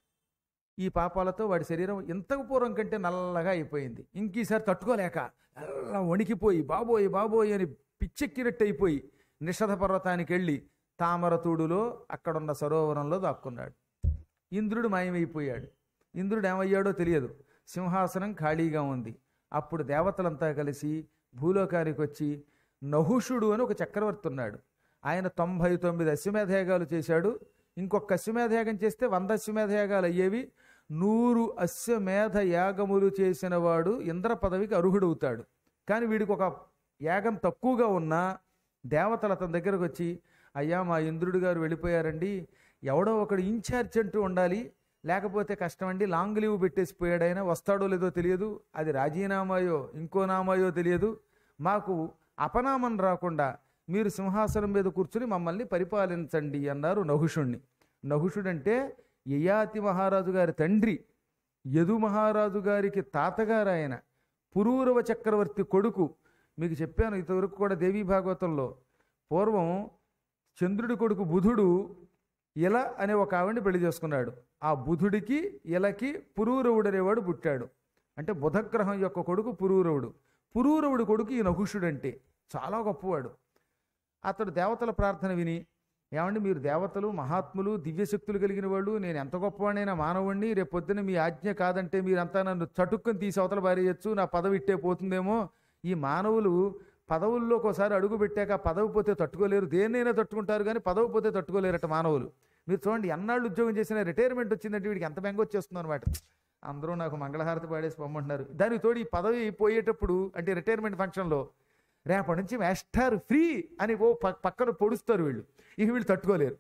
ఈ పాపాలతో వాడి శరీరం ఇంతకు పూర్వం కంటే నల్లగా అయిపోయింది ఇంక ఈసారి తట్టుకోలేక అలా వణికిపోయి బాబోయ్ బాబోయ్ అని పిచ్చెక్కినట్టు అయిపోయి నిషధ పర్వతానికి వెళ్ళి తామరతూడులో అక్కడున్న సరోవరంలో దాక్కున్నాడు ఇంద్రుడు మాయమైపోయాడు ఇంద్రుడు ఏమయ్యాడో తెలియదు సింహాసనం ఖాళీగా ఉంది అప్పుడు దేవతలంతా కలిసి భూలోకానికి వచ్చి నహుషుడు అని ఒక చక్రవర్తి ఉన్నాడు ఆయన తొంభై తొమ్మిది అశ్వమేధయాగాలు చేశాడు ఇంకొక అశ్వమేధయాగం చేస్తే వంద అశ్వమేధయాగాలు అయ్యేవి నూరు అశ్వమేధ యాగములు చేసిన వాడు ఇంద్ర పదవికి అర్హుడవుతాడు కానీ వీడికి ఒక యాగం తక్కువగా ఉన్నా దేవతలు అతని దగ్గరకు వచ్చి అయ్యా మా ఇంద్రుడు గారు వెళ్ళిపోయారండి ఎవడో ఒకడు ఇన్ఛార్జ్ అంటూ ఉండాలి లేకపోతే కష్టం అండి లాంగ్ లీవ్ పెట్టేసి పోయాడు ఆయన వస్తాడో లేదో తెలియదు అది రాజీనామాయో ఇంకో నామాయో తెలియదు మాకు అపనామం రాకుండా మీరు సింహాసనం మీద కూర్చుని మమ్మల్ని పరిపాలించండి అన్నారు నహుషుణ్ణి నహుషుడంటే యయాతి మహారాజు గారి తండ్రి యదు మహారాజు గారికి తాతగారు ఆయన పురూరవ చక్రవర్తి కొడుకు మీకు చెప్పాను ఇంతవరకు కూడా దేవీ భాగవతంలో పూర్వం చంద్రుడి కొడుకు బుధుడు ఇల అనే ఒక ఆవిడ్ని పెళ్లి చేసుకున్నాడు ఆ బుధుడికి ఇలకి పురూరవుడు అనేవాడు పుట్టాడు అంటే బుధగ్రహం యొక్క కొడుకు పురూరవుడు పురూరవుడి కొడుకు ఈ నహుషుడు అంటే చాలా గొప్పవాడు అతడు దేవతల ప్రార్థన విని ఏమండి మీరు దేవతలు మహాత్ములు దివ్యశక్తులు కలిగిన వాళ్ళు నేను ఎంత గొప్పవాడినైనా మానవుణ్ణి రేపు పొద్దున మీ ఆజ్ఞ కాదంటే మీరంతా నన్ను చటుక్కుని తీసి అవతల పారేయచ్చు నా పదవి ఇట్టే పోతుందేమో ఈ మానవులు పదవుల్లోకి ఒకసారి అడుగు పెట్టాక పదవి పోతే తట్టుకోలేరు దేన్నైనా తట్టుకుంటారు కానీ పదవి పోతే తట్టుకోలేరట మానవులు మీరు చూడండి ఎన్నాళ్ళు ఉద్యోగం చేసిన రిటైర్మెంట్ వచ్చిందంటే వీడికి ఎంత బెంగ వచ్చేస్తుంది అనమాట అందరూ నాకు మంగళహారతి పాడేసి పొమ్మంటున్నారు దానికి తోడు ఈ పదవి పోయేటప్పుడు అంటే రిటైర్మెంట్ ఫంక్షన్లో రేపటి నుంచి మాస్టర్ ఫ్రీ అని ఓ ప- పక్కన పొడుస్తారు వీళ్ళు ఇక వీళ్ళు తట్టుకోలేరు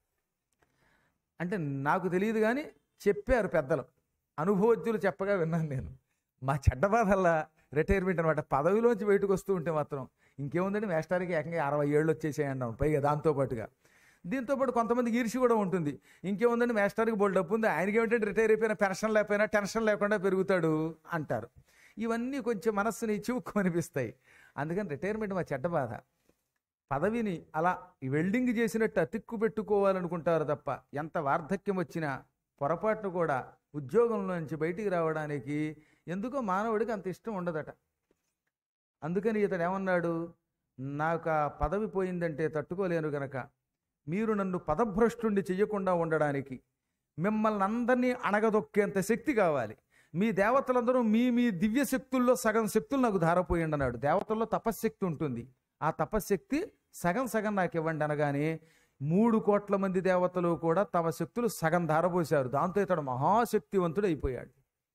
అంటే నాకు తెలియదు కానీ చెప్పారు పెద్దలు అనుభవజ్ఞులు చెప్పగా విన్నాను నేను మా చెడ్డ బాధల్లా రిటైర్మెంట్ అనమాట పదవిలోంచి బయటకు వస్తూ ఉంటే మాత్రం ఇంకేముందండి మేస్టార్కి ఏకంగా అరవై ఏళ్ళు వచ్చేసేయండి పైగా దాంతోపాటుగా దీంతో పాటు కొంతమందికి ఈర్షి కూడా ఉంటుంది ఇంకేముందండి మేస్టార్కి బోల్డ్ డబ్బు ఉంది ఆయనకి ఏమిటంటే రిటైర్ అయిపోయినా పెన్షన్ లేకపోయినా టెన్షన్ లేకుండా పెరుగుతాడు అంటారు ఇవన్నీ కొంచెం మనస్సుని చివుక్కు అనిపిస్తాయి అందుకని రిటైర్మెంట్ మా చెడ్డ బాధ పదవిని అలా ఈ వెల్డింగ్ చేసినట్టు అతిక్కు పెట్టుకోవాలనుకుంటారు తప్ప ఎంత వార్ధక్యం వచ్చినా పొరపాటును కూడా ఉద్యోగంలో నుంచి బయటికి రావడానికి ఎందుకో మానవుడికి అంత ఇష్టం ఉండదట అందుకని ఇతడు ఏమన్నాడు నాకు ఆ పదవి పోయిందంటే తట్టుకోలేను గనక మీరు నన్ను పదభ్రష్టుణ్ణి చెయ్యకుండా ఉండడానికి మిమ్మల్ని అందరినీ అణగదొక్కేంత శక్తి కావాలి మీ దేవతలందరూ మీ మీ దివ్య శక్తుల్లో సగం శక్తులు నాకు ధారపోయండి అన్నాడు దేవతల్లో తపశ్శక్తి ఉంటుంది ఆ తపశ్శక్తి సగం సగం నాకు ఇవ్వండి అనగానే మూడు కోట్ల మంది దేవతలు కూడా తమ శక్తులు సగం ధారపోశారు దాంతో ఇతడు మహాశక్తివంతుడు అయిపోయాడు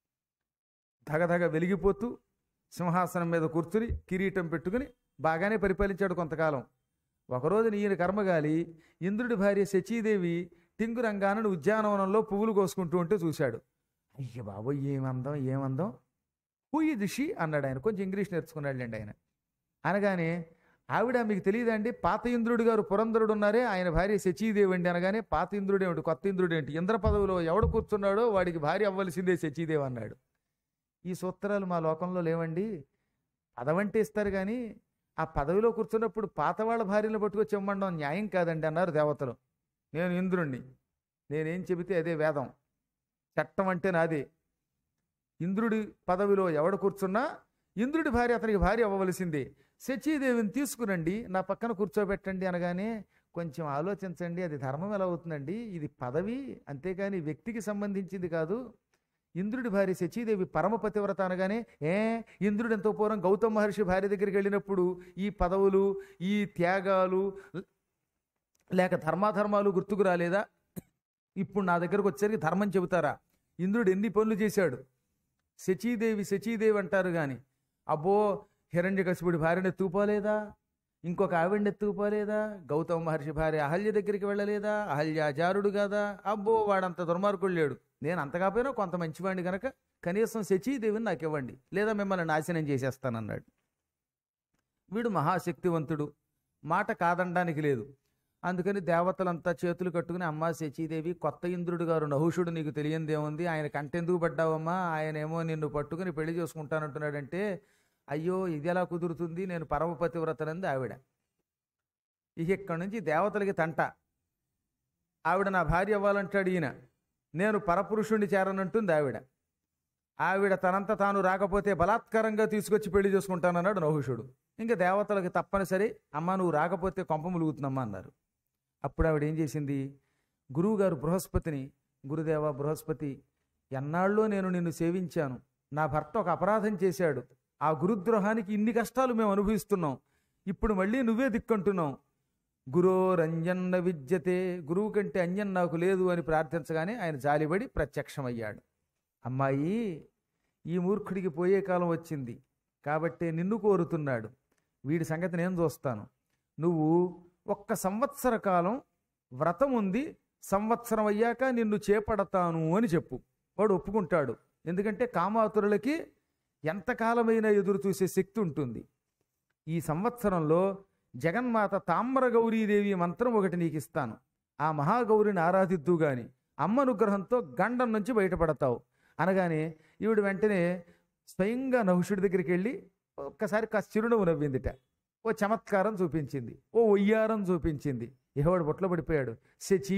ధగధగ వెలిగిపోతూ సింహాసనం మీద కూర్చుని కిరీటం పెట్టుకుని బాగానే పరిపాలించాడు కొంతకాలం ఒకరోజు ఈయన కర్మగాలి ఇంద్రుడి భార్య శచీదేవి టింగురంగానని ఉద్యానవనంలో పువ్వులు కోసుకుంటూ ఉంటే చూశాడు అయ్య బాబోయ్ ఏమందం ఏమందం హూ ఈ దిషి అన్నాడు ఆయన కొంచెం ఇంగ్లీష్ నేర్చుకున్నాడులేండి ఆయన అనగానే ఆవిడ మీకు తెలియదండి పాత ఇంద్రుడు గారు పురంధరుడు ఉన్నారే ఆయన భార్య శచీదేవి అండి అనగానే పాత ఇంద్రుడు ఏమిటి కొత్త ఇంద్రుడు ఏంటి ఇంద్ర పదవిలో ఎవడు కూర్చున్నాడో వాడికి భార్య అవ్వలసిందే శచీదేవి అన్నాడు ఈ సూత్రాలు మా లోకంలో లేవండి పదవంటే ఇస్తారు కానీ ఆ పదవిలో కూర్చున్నప్పుడు పాత వాళ్ళ భార్యను పట్టుకొచ్చి ఇవ్వమండం న్యాయం కాదండి అన్నారు దేవతలు నేను ఇంద్రుణ్ణి నేనేం చెబితే అదే వేదం చట్టం అంటే నాదే ఇంద్రుడి పదవిలో ఎవడు కూర్చున్నా ఇంద్రుడి భార్య అతనికి భార్య అవ్వవలసిందే శచీదేవిని తీసుకురండి నా పక్కన కూర్చోబెట్టండి అనగానే కొంచెం ఆలోచించండి అది ధర్మం ఎలా అవుతుందండి ఇది పదవి అంతేకాని వ్యక్తికి సంబంధించింది కాదు ఇంద్రుడి భార్య శచీదేవి పరమ పతివ్రత అనగానే ఏ ఇంద్రుడు ఎంతో పూర్వం గౌతమ మహర్షి భార్య దగ్గరికి వెళ్ళినప్పుడు ఈ పదవులు ఈ త్యాగాలు లేక ధర్మాధర్మాలు గుర్తుకు రాలేదా ఇప్పుడు నా దగ్గరకు వచ్చేసరికి ధర్మం చెబుతారా ఇంద్రుడు ఎన్ని పనులు చేశాడు శచీదేవి శచీదేవి అంటారు కానీ అబ్బో హిరణ్యకశిపుడి భార్యను ఎత్తుకుపోలేదా ఇంకొక ఆవిడని ఎత్తుకుపోలేదా గౌతమ మహర్షి భార్య అహల్య దగ్గరికి వెళ్ళలేదా అహల్యాచారుడు కదా అబ్బో వాడంత దుర్మార్గుడు లేడు నేను అంత కాకపోయినా కొంత మంచివాడిని గనక కనీసం శచీదేవిని నాకు ఇవ్వండి లేదా మిమ్మల్ని నాశనం చేసేస్తానన్నాడు వీడు మహాశక్తివంతుడు మాట కాదనడానికి లేదు అందుకని దేవతలంతా చేతులు కట్టుకుని అమ్మా శచీదేవి కొత్త ఇంద్రుడు గారు నహుషుడు నీకు తెలియందేముంది ఆయన కంటెందుకు పడ్డావమ్మా ఆయన ఏమో నిన్ను పట్టుకుని పెళ్లి చేసుకుంటానంటున్నాడంటే అయ్యో ఇది ఎలా కుదురుతుంది నేను పరమపతివ్రతనంది ఆవిడ ఇక ఇక్కడి నుంచి దేవతలకి తంట ఆవిడ నా భార్య అవ్వాలంటాడు ఈయన నేను పరపురుషుణ్ణి చేరనంటుంది ఆవిడ ఆవిడ తనంత తాను రాకపోతే బలాత్కారంగా తీసుకొచ్చి పెళ్లి చేసుకుంటానన్నాడు నహుషుడు ఇంకా దేవతలకి తప్పనిసరి అమ్మ నువ్వు రాకపోతే కొంప ములుగుతుందమ్మా అన్నారు అప్పుడు ఆవిడ ఏం చేసింది గురువుగారు బృహస్పతిని గురుదేవ బృహస్పతి ఎన్నాళ్ళో నేను నిన్ను సేవించాను నా భర్త ఒక అపరాధం చేశాడు ఆ గురుద్రోహానికి ఇన్ని కష్టాలు మేము అనుభవిస్తున్నాం ఇప్పుడు మళ్ళీ నువ్వే దిక్కంటున్నావు గురోరంజన్న విద్యతే గురువు కంటే అంజన్ నాకు లేదు అని ప్రార్థించగానే ఆయన జాలిపడి ప్రత్యక్షమయ్యాడు అమ్మాయి ఈ మూర్ఖుడికి పోయే కాలం వచ్చింది కాబట్టే నిన్ను కోరుతున్నాడు వీడి సంగతి నేను చూస్తాను నువ్వు ఒక్క సంవత్సర కాలం వ్రతం ఉంది సంవత్సరం అయ్యాక నిన్ను చేపడతాను అని చెప్పు వాడు ఒప్పుకుంటాడు ఎందుకంటే కామాతురులకి ఎంతకాలమైనా ఎదురు చూసే శక్తి ఉంటుంది ఈ సంవత్సరంలో జగన్మాత తామ్ర గౌరీదేవి మంత్రం ఒకటి నీకు ఇస్తాను ఆ మహాగౌరిని ఆరాధిద్దు గాని అమ్మ అనుగ్రహంతో గండం నుంచి బయటపడతావు అనగానే ఈవిడ వెంటనే స్వయంగా నహుషుడి దగ్గరికి వెళ్ళి ఒక్కసారి కాస్త చిరునవ్వు నవ్విందిట ఓ చమత్కారం చూపించింది ఓ ఒయ్యారం చూపించింది ఇహవాడు బొట్లో పడిపోయాడు శచి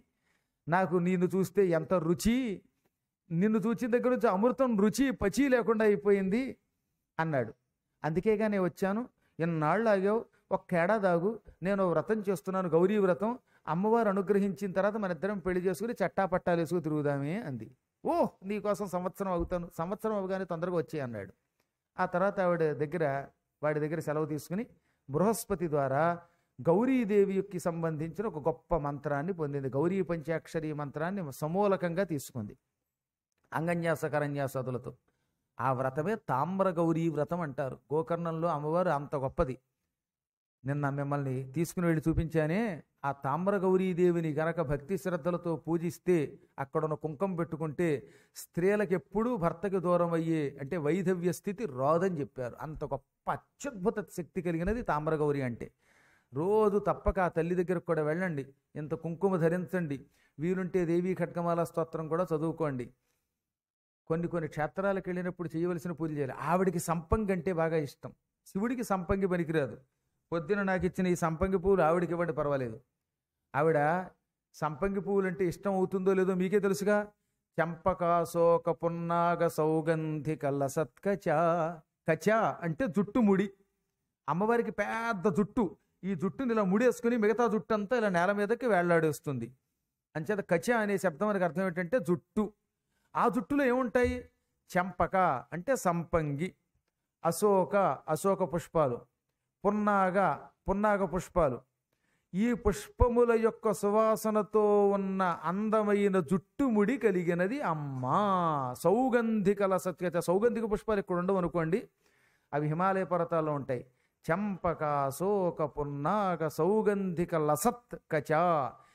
నాకు నిన్ను చూస్తే ఎంత రుచి నిన్ను చూచిన దగ్గర నుంచి అమృతం రుచి పచి లేకుండా అయిపోయింది అన్నాడు అందుకేగా నేను వచ్చాను ఎన్నాళ్ళు ఆగావు ఒక్క ఏడాదాగు నేను వ్రతం చేస్తున్నాను గౌరీ వ్రతం అమ్మవారు అనుగ్రహించిన తర్వాత మన ఇద్దరం పెళ్లి చేసుకుని చట్టా పట్టాలు వేసుకుని తిరుగుదామే అంది ఓ నీకోసం సంవత్సరం అవుతాను సంవత్సరం అవగానే తొందరగా వచ్చే అన్నాడు ఆ తర్వాత ఆవిడ దగ్గర వాడి దగ్గర సెలవు తీసుకుని బృహస్పతి ద్వారా గౌరీదేవికి సంబంధించిన ఒక గొప్ప మంత్రాన్ని పొందింది గౌరీ పంచాక్షరి మంత్రాన్ని సమూలకంగా తీసుకుంది అంగన్యాస కరన్యాసదులతో ఆ వ్రతమే తామ్ర గౌరీ వ్రతం అంటారు గోకర్ణంలో అమ్మవారు అంత గొప్పది నిన్న మిమ్మల్ని తీసుకుని వెళ్ళి చూపించానే ఆ తామ్ర గౌరీదేవిని గనక భక్తి శ్రద్ధలతో పూజిస్తే అక్కడున్న కుంకం పెట్టుకుంటే స్త్రీలకు ఎప్పుడూ భర్తకి దూరం అయ్యే అంటే వైధవ్య స్థితి రాదని చెప్పారు అంత గొప్ప అత్యద్భుత శక్తి కలిగినది తామ్రగౌరి అంటే రోజు తప్పక ఆ తల్లి దగ్గరకు కూడా వెళ్ళండి ఇంత కుంకుమ ధరించండి వీలుంటే దేవీ ఖడ్గమాల స్తోత్రం కూడా చదువుకోండి కొన్ని కొన్ని క్షేత్రాలకు వెళ్ళినప్పుడు చేయవలసిన పూజలు చేయాలి ఆవిడికి సంపంగి అంటే బాగా ఇష్టం శివుడికి సంపంగి పనికిరాదు పొద్దున నాకు ఇచ్చిన ఈ సంపంగి పువ్వులు ఆవిడకి ఇవ్వండి పర్వాలేదు ఆవిడ సంపంగి పువ్వులు అంటే ఇష్టం అవుతుందో లేదో మీకే తెలుసుగా చెంపక శోక పున్నాగ సౌగంధి కల్లసత్కచ కచ అంటే జుట్టు ముడి అమ్మవారికి పెద్ద జుట్టు ఈ జుట్టుని ఇలా ముడేసుకుని మిగతా జుట్టు అంతా ఇలా నేల మీదకి వేళ్లాడేస్తుంది అంచేత కచ అనే శబ్దం మనకు అర్థం ఏంటంటే జుట్టు ఆ జుట్టులో ఏముంటాయి చెంపక అంటే సంపంగి అశోక అశోక పుష్పాలు పున్నాగ పున్నాగ పుష్పాలు ఈ పుష్పముల యొక్క సువాసనతో ఉన్న అందమైన జుట్టుముడి కలిగినది అమ్మా సౌగంధికల సత్యత సౌగంధిక పుష్పాలు ఇక్కడ ఉండవు అనుకోండి అవి హిమాలయ పర్వతాల్లో ఉంటాయి చెంపక శోక పున్నాగ సౌగంధిక లసత్ కచ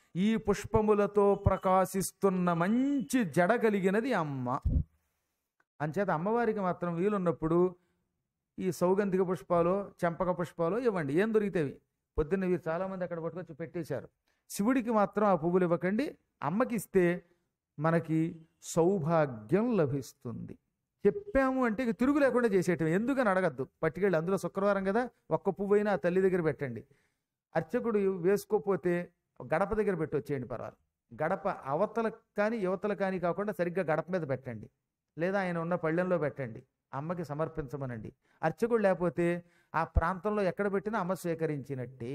ఈ పుష్పములతో ప్రకాశిస్తున్న మంచి జడ కలిగినది అమ్మ అంచేత అమ్మవారికి మాత్రం వీలున్నప్పుడు ఈ సౌగంధిక పుష్పాలు చెంపక పుష్పాలు ఇవ్వండి ఏం దొరికితేవి పొద్దున్న వీరు చాలామంది అక్కడ పట్టుకొచ్చి పెట్టేశారు శివుడికి మాత్రం ఆ పువ్వులు ఇవ్వకండి అమ్మకి ఇస్తే మనకి సౌభాగ్యం లభిస్తుంది చెప్పాము అంటే ఇక తిరుగు లేకుండా చేసేయటం ఎందుకని అడగద్దు పట్టుకెళ్ళి అందులో శుక్రవారం కదా ఒక్క పువ్వు అయినా ఆ తల్లి దగ్గర పెట్టండి అర్చకుడు వేసుకోకపోతే గడప దగ్గర పెట్టి వచ్చేయండి పర్వాలేదు గడప అవతల కానీ యువతల కానీ కాకుండా సరిగ్గా గడప మీద పెట్టండి లేదా ఆయన ఉన్న పళ్ళెంలో పెట్టండి అమ్మకి సమర్పించమనండి అర్చకుడు లేకపోతే ఆ ప్రాంతంలో ఎక్కడ పెట్టినా అమ్మ స్వీకరించినట్టే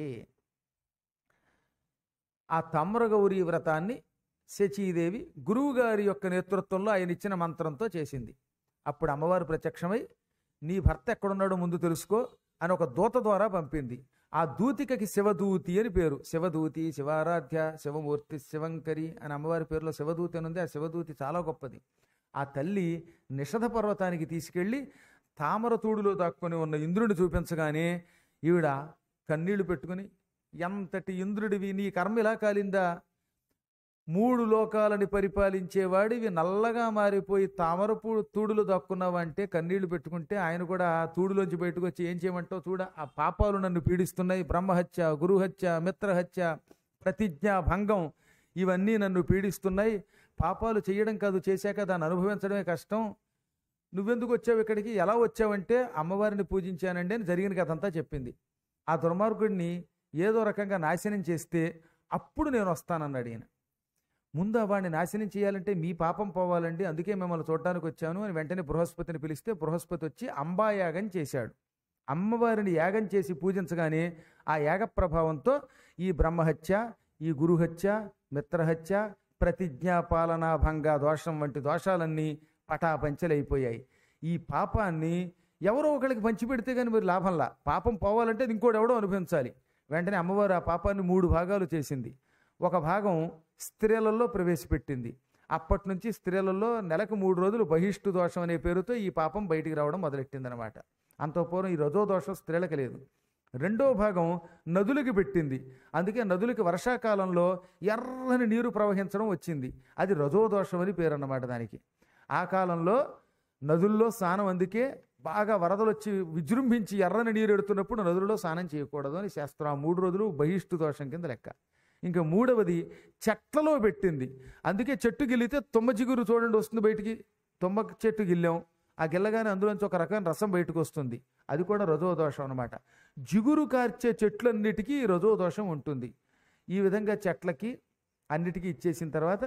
ఆ తమ్రగౌరి వ్రతాన్ని శచీదేవి గురువుగారి యొక్క నేతృత్వంలో ఆయన ఇచ్చిన మంత్రంతో చేసింది అప్పుడు అమ్మవారు ప్రత్యక్షమై నీ భర్త ఎక్కడున్నాడో ముందు తెలుసుకో అని ఒక దూత ద్వారా పంపింది ఆ దూతికకి శివదూతి అని పేరు శివదూతి శివారాధ్య శివమూర్తి శివంకరి అని అమ్మవారి పేరులో శివదూతి అని ఉంది ఆ శివదూతి చాలా గొప్పది ఆ తల్లి నిషధ పర్వతానికి తీసుకెళ్ళి తామర తూడులో దాక్కుని ఉన్న ఇంద్రుడిని చూపించగానే ఈవిడ కన్నీళ్లు పెట్టుకుని ఎంతటి ఇంద్రుడివి నీ కర్మ ఇలా కాలిందా మూడు లోకాలని పరిపాలించేవాడివి నల్లగా మారిపోయి తామరపూ తూడులు దక్కున్నావంటే కన్నీళ్లు పెట్టుకుంటే ఆయన కూడా ఆ తూడులోంచి బయటకు వచ్చి ఏం చేయమంటావు చూడ ఆ పాపాలు నన్ను పీడిస్తున్నాయి బ్రహ్మహత్య గురుహత్య మిత్రహత్య ప్రతిజ్ఞ భంగం ఇవన్నీ నన్ను పీడిస్తున్నాయి పాపాలు చేయడం కాదు చేశాక దాన్ని అనుభవించడమే కష్టం నువ్వెందుకు వచ్చావు ఇక్కడికి ఎలా వచ్చావంటే అమ్మవారిని పూజించానండి అని జరిగిన కథంతా చెప్పింది ఆ దుర్మార్గుడిని ఏదో రకంగా నాశనం చేస్తే అప్పుడు నేను వస్తానన్నాడు ఈయన ముందు వాడిని నాశనం చేయాలంటే మీ పాపం పోవాలండి అందుకే మిమ్మల్ని చూడడానికి వచ్చాను అని వెంటనే బృహస్పతిని పిలిస్తే బృహస్పతి వచ్చి అంబాయాగం చేశాడు అమ్మవారిని యాగం చేసి పూజించగానే ఆ యాగ ప్రభావంతో ఈ బ్రహ్మహత్య ఈ గురుహత్య మిత్రహత్య ప్రతిజ్ఞా పాలనా భంగ దోషం వంటి దోషాలన్నీ పటాపంచలైపోయాయి ఈ పాపాన్ని ఎవరో ఒకరికి పంచిపెడితే కానీ మరి లాభంలా పాపం పోవాలంటే అది ఇంకోటి ఎవడో అనుభవించాలి వెంటనే అమ్మవారు ఆ పాపాన్ని మూడు భాగాలు చేసింది ఒక భాగం స్త్రీలలో ప్రవేశపెట్టింది అప్పటి నుంచి స్త్రీలలో నెలకు మూడు రోజులు బహిష్టు దోషం అనే పేరుతో ఈ పాపం బయటికి రావడం మొదలెట్టిందనమాట అంత పూర్వం ఈ రజో దోషం స్త్రీలకు లేదు రెండో భాగం నదులకి పెట్టింది అందుకే నదులకి వర్షాకాలంలో ఎర్రని నీరు ప్రవహించడం వచ్చింది అది రజోదోషం అని పేరు అన్నమాట దానికి ఆ కాలంలో నదుల్లో స్నానం అందుకే బాగా వరదలు వచ్చి విజృంభించి ఎర్రని నీరు ఎడుతున్నప్పుడు నదులలో స్నానం చేయకూడదు అని శాస్త్రం ఆ మూడు రోజులు బహిష్టు దోషం కింద లెక్క ఇంకా మూడవది చెట్లలో పెట్టింది అందుకే చెట్టు గిల్లితే తుమ్మ జిగురు చూడండి వస్తుంది బయటికి తుమ్మ చెట్టు గిల్లాం ఆ గిల్లగానే అందులోంచి ఒక రకమైన రసం బయటకు వస్తుంది అది కూడా రజో దోషం అనమాట జిగురు కార్చే చెట్లన్నిటికీ రజో దోషం ఉంటుంది ఈ విధంగా చెట్లకి అన్నిటికీ ఇచ్చేసిన తర్వాత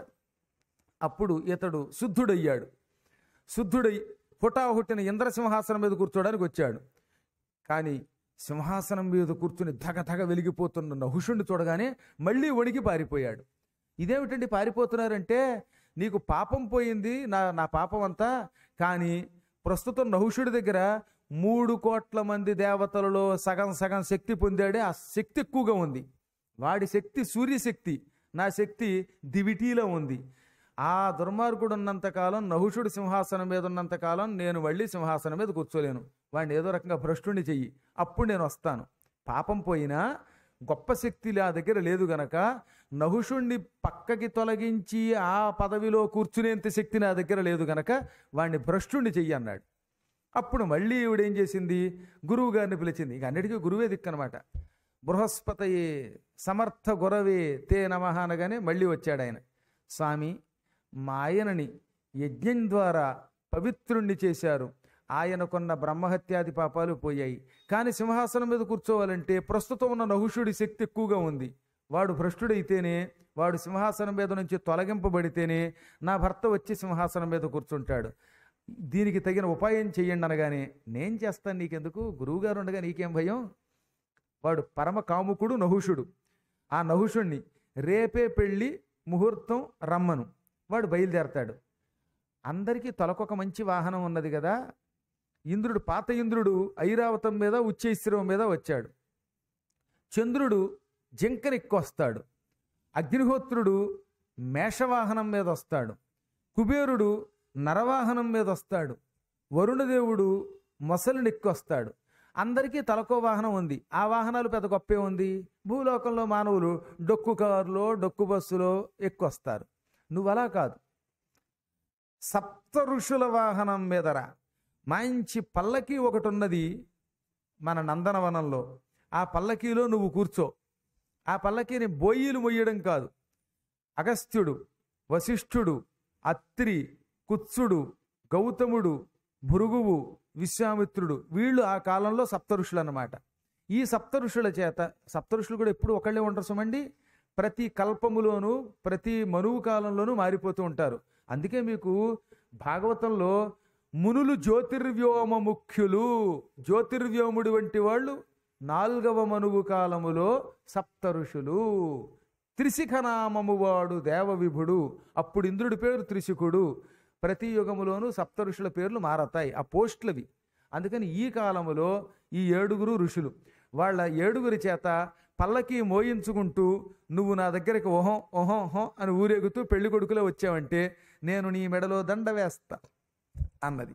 అప్పుడు ఇతడు శుద్ధుడయ్యాడు శుద్ధుడై హుటాహుట్టిన ఇంద్రసింహాసనం మీద కూర్చోడానికి వచ్చాడు కానీ సింహాసనం మీద కూర్చుని ధగ ధగ వెలిగిపోతున్న నహుషుణ్ణి చూడగానే మళ్ళీ వణికి పారిపోయాడు ఇదేమిటండి పారిపోతున్నారంటే నీకు పాపం పోయింది నా నా పాపం అంతా కానీ ప్రస్తుతం నహుషుడి దగ్గర మూడు కోట్ల మంది దేవతలలో సగం సగం శక్తి పొందాడే ఆ శక్తి ఎక్కువగా ఉంది వాడి శక్తి సూర్యశక్తి నా శక్తి దివిటీలో ఉంది ఆ దుర్మార్గుడు ఉన్నంతకాలం నహుషుడు సింహాసనం మీద ఉన్నంతకాలం నేను మళ్ళీ సింహాసనం మీద కూర్చోలేను వాడిని ఏదో రకంగా భ్రష్టుని చెయ్యి అప్పుడు నేను వస్తాను పాపం పోయినా గొప్ప శక్తి నా దగ్గర లేదు గనక నహుషుణ్ణి పక్కకి తొలగించి ఆ పదవిలో కూర్చునేంత శక్తి నా దగ్గర లేదు గనక వాడిని భ్రష్టుణ్ణి చెయ్యి అన్నాడు అప్పుడు మళ్ళీ ఈవిడేం చేసింది గురువు గారిని పిలిచింది ఇక అన్నిటికీ గురువే దిక్కనమాట బృహస్పతయే సమర్థ గురవే తే నమః అనగానే మళ్ళీ వచ్చాడు ఆయన స్వామి మా ఆయనని యజ్ఞం ద్వారా పవిత్రుణ్ణి చేశారు ఆయనకున్న బ్రహ్మహత్యాది పాపాలు పోయాయి కానీ సింహాసనం మీద కూర్చోవాలంటే ప్రస్తుతం ఉన్న నహుషుడి శక్తి ఎక్కువగా ఉంది వాడు భ్రష్టుడైతేనే వాడు సింహాసనం మీద నుంచి తొలగింపబడితేనే నా భర్త వచ్చి సింహాసనం మీద కూర్చుంటాడు దీనికి తగిన ఉపాయం చెయ్యండి అనగానే నేను చేస్తాను నీకెందుకు గురువుగారు ఉండగా నీకేం భయం వాడు పరమ కాముకుడు నహుషుడు ఆ నహుషుణ్ణి రేపే పెళ్ళి ముహూర్తం రమ్మను వాడు బయలుదేరతాడు అందరికీ తలకొక మంచి వాహనం ఉన్నది కదా ఇంద్రుడు పాత ఇంద్రుడు ఐరావతం మీద ఉచ్చైశ్రవం మీద వచ్చాడు చంద్రుడు జింకనెక్కొస్తాడు అగ్నిహోత్రుడు మేషవాహనం మీద వస్తాడు కుబేరుడు నరవాహనం మీద వస్తాడు వరుణదేవుడు మొసలినెక్కొస్తాడు అందరికీ తలకో వాహనం ఉంది ఆ వాహనాలు పెద్ద గొప్పే ఉంది భూలోకంలో మానవులు డొక్కు కారులో డొక్కు బస్సులో ఎక్కువస్తారు నువ్వు అలా కాదు సప్త ఋషుల వాహనం మీదరా మంచి పల్లకి ఒకటి ఉన్నది మన నందనవనంలో ఆ పల్లకీలో నువ్వు కూర్చో ఆ పల్లకీని బొయ్యిలు మొయ్యడం కాదు అగస్త్యుడు వశిష్ఠుడు అత్రి కుత్సుడు గౌతముడు భృగువు విశ్వామిత్రుడు వీళ్ళు ఆ కాలంలో సప్త ఋషులు అన్నమాట ఈ సప్త ఋషుల చేత సప్త ఋషులు కూడా ఎప్పుడు ఒకళ్ళే ఉంటారు సుమండి ప్రతి కల్పములోనూ ప్రతి మనువు కాలంలోనూ మారిపోతూ ఉంటారు అందుకే మీకు భాగవతంలో మునులు జ్యోతిర్వ్యోమ ముఖ్యులు జ్యోతిర్వ్యోముడు వంటి వాళ్ళు నాల్గవ మనువు కాలములో సప్త ఋషులు త్రిశిఖనామము వాడు దేవవిభుడు అప్పుడు ఇంద్రుడి పేరు త్రిశిఖుడు ప్రతి యుగములోనూ సప్త ఋషుల పేర్లు మారతాయి ఆ పోస్టులవి అందుకని ఈ కాలములో ఈ ఏడుగురు ఋషులు వాళ్ళ ఏడుగురి చేత పల్లకి మోయించుకుంటూ నువ్వు నా దగ్గరికి ఓహం ఓహం ఓహం అని ఊరేగుతూ పెళ్లి కొడుకులో వచ్చావంటే నేను నీ మెడలో దండ వేస్తా అన్నది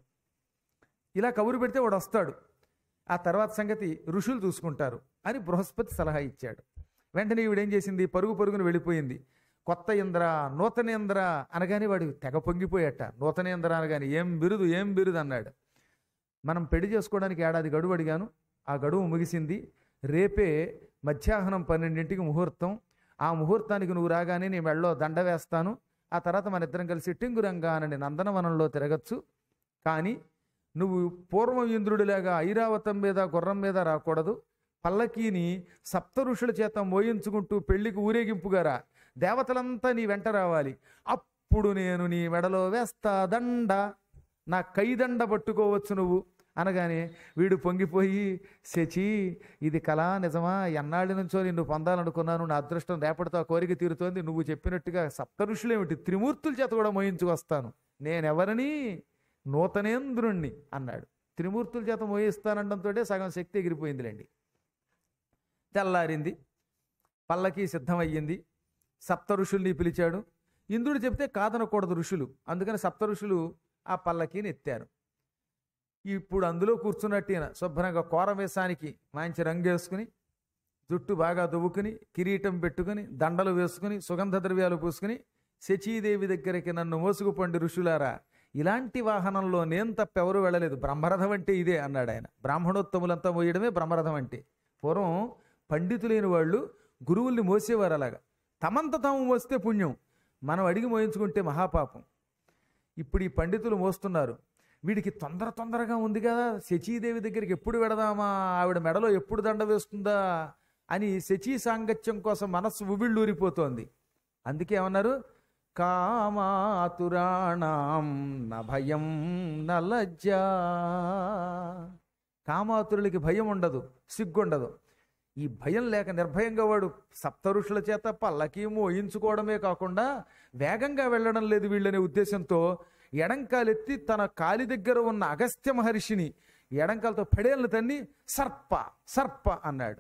ఇలా కబురు పెడితే వాడు వస్తాడు ఆ తర్వాత సంగతి ఋషులు చూసుకుంటారు అని బృహస్పతి సలహా ఇచ్చాడు వెంటనే ఈవిడేం చేసింది పరుగు పరుగును వెళ్ళిపోయింది కొత్త ఇంద్ర నూతనేంద్ర అనగానే వాడు తెగ పొంగిపోయాట నూతనేంద్ర అనగానే ఏం బిరుదు ఏం బిరుదు అన్నాడు మనం పెళ్లి చేసుకోవడానికి ఏడాది గడువు అడిగాను ఆ గడువు ముగిసింది రేపే మధ్యాహ్నం పన్నెండింటికి ముహూర్తం ఆ ముహూర్తానికి నువ్వు రాగానే నీ మెళ్ళలో దండ వేస్తాను ఆ తర్వాత మన ఇద్దరం కలిసి టింగురంగానని నందనవనంలో తిరగచ్చు కానీ నువ్వు పూర్వం ఇంద్రుడిలాగా ఐరావతం మీద గుర్రం మీద రాకూడదు పల్లకీని సప్త ఋషుల చేత మోయించుకుంటూ పెళ్లికి ఊరేగింపుగారా దేవతలంతా నీ వెంట రావాలి అప్పుడు నేను నీ మెడలో వేస్తా దండ నా కైదండ పట్టుకోవచ్చు నువ్వు అనగానే వీడు పొంగిపోయి శచి ఇది కళా నిజమా ఎన్నాళ్ళ నుంచో నిన్ను పొందాలనుకున్నాను నా అదృష్టం రేపటితో ఆ కోరిక తీరుతోంది నువ్వు చెప్పినట్టుగా సప్త ఋషులేమిటి త్రిమూర్తుల చేత కూడా మోయించుకొస్తాను నేనెవరిని నూతనేంద్రుణ్ణి అన్నాడు త్రిమూర్తుల చేత మోయిస్తానండంతో సగం శక్తి ఎగిరిపోయిందిలేండి తెల్లారింది పల్లకి సిద్ధమయ్యింది సప్త ఋషుల్ని పిలిచాడు ఇంద్రుడు చెప్తే కాదనకూడదు ఋషులు అందుకని సప్త ఋషులు ఆ పల్లకీని ఎత్తారు ఇప్పుడు అందులో కూర్చున్నట్టు ఈయన శుభ్రంగా కోరవేశానికి మంచి రంగు వేసుకుని జుట్టు బాగా దువ్వుకుని కిరీటం పెట్టుకుని దండలు వేసుకుని సుగంధ ద్రవ్యాలు పూసుకుని శచీదేవి దగ్గరికి నన్ను మోసుకుపండి ఋషులారా ఇలాంటి వాహనంలో నేను తప్పెవరూ వెళ్ళలేదు బ్రహ్మరథం అంటే ఇదే అన్నాడు ఆయన బ్రాహ్మణోత్తములంతా మోయడమే బ్రహ్మరథం అంటే పూర్వం పండితులైన వాళ్ళు గురువుల్ని మోసేవారు అలాగా తమంత తాము మోస్తే పుణ్యం మనం అడిగి మోయించుకుంటే మహాపాపం ఇప్పుడు ఈ పండితులు మోస్తున్నారు వీడికి తొందర తొందరగా ఉంది కదా శచీదేవి దగ్గరికి ఎప్పుడు వెడదామా ఆవిడ మెడలో ఎప్పుడు దండ వేస్తుందా అని శచీ సాంగత్యం కోసం మనస్సు ఉబిళ్ళూరిపోతోంది అందుకే ఏమన్నారు కామాతురాణం నభయం నలజ్జా కామాతురులకి భయం ఉండదు సిగ్గుండదు ఈ భయం లేక నిర్భయంగా వాడు సప్తఋషుల చేత పల్లకి మోయించుకోవడమే కాకుండా వేగంగా వెళ్ళడం లేదు వీళ్ళనే ఉద్దేశంతో ఎడంకాలెత్తి తన కాలి దగ్గర ఉన్న అగస్త్య మహర్షిని ఎడంకాలతో పడేళ్ళను తన్ని సర్ప సర్ప అన్నాడు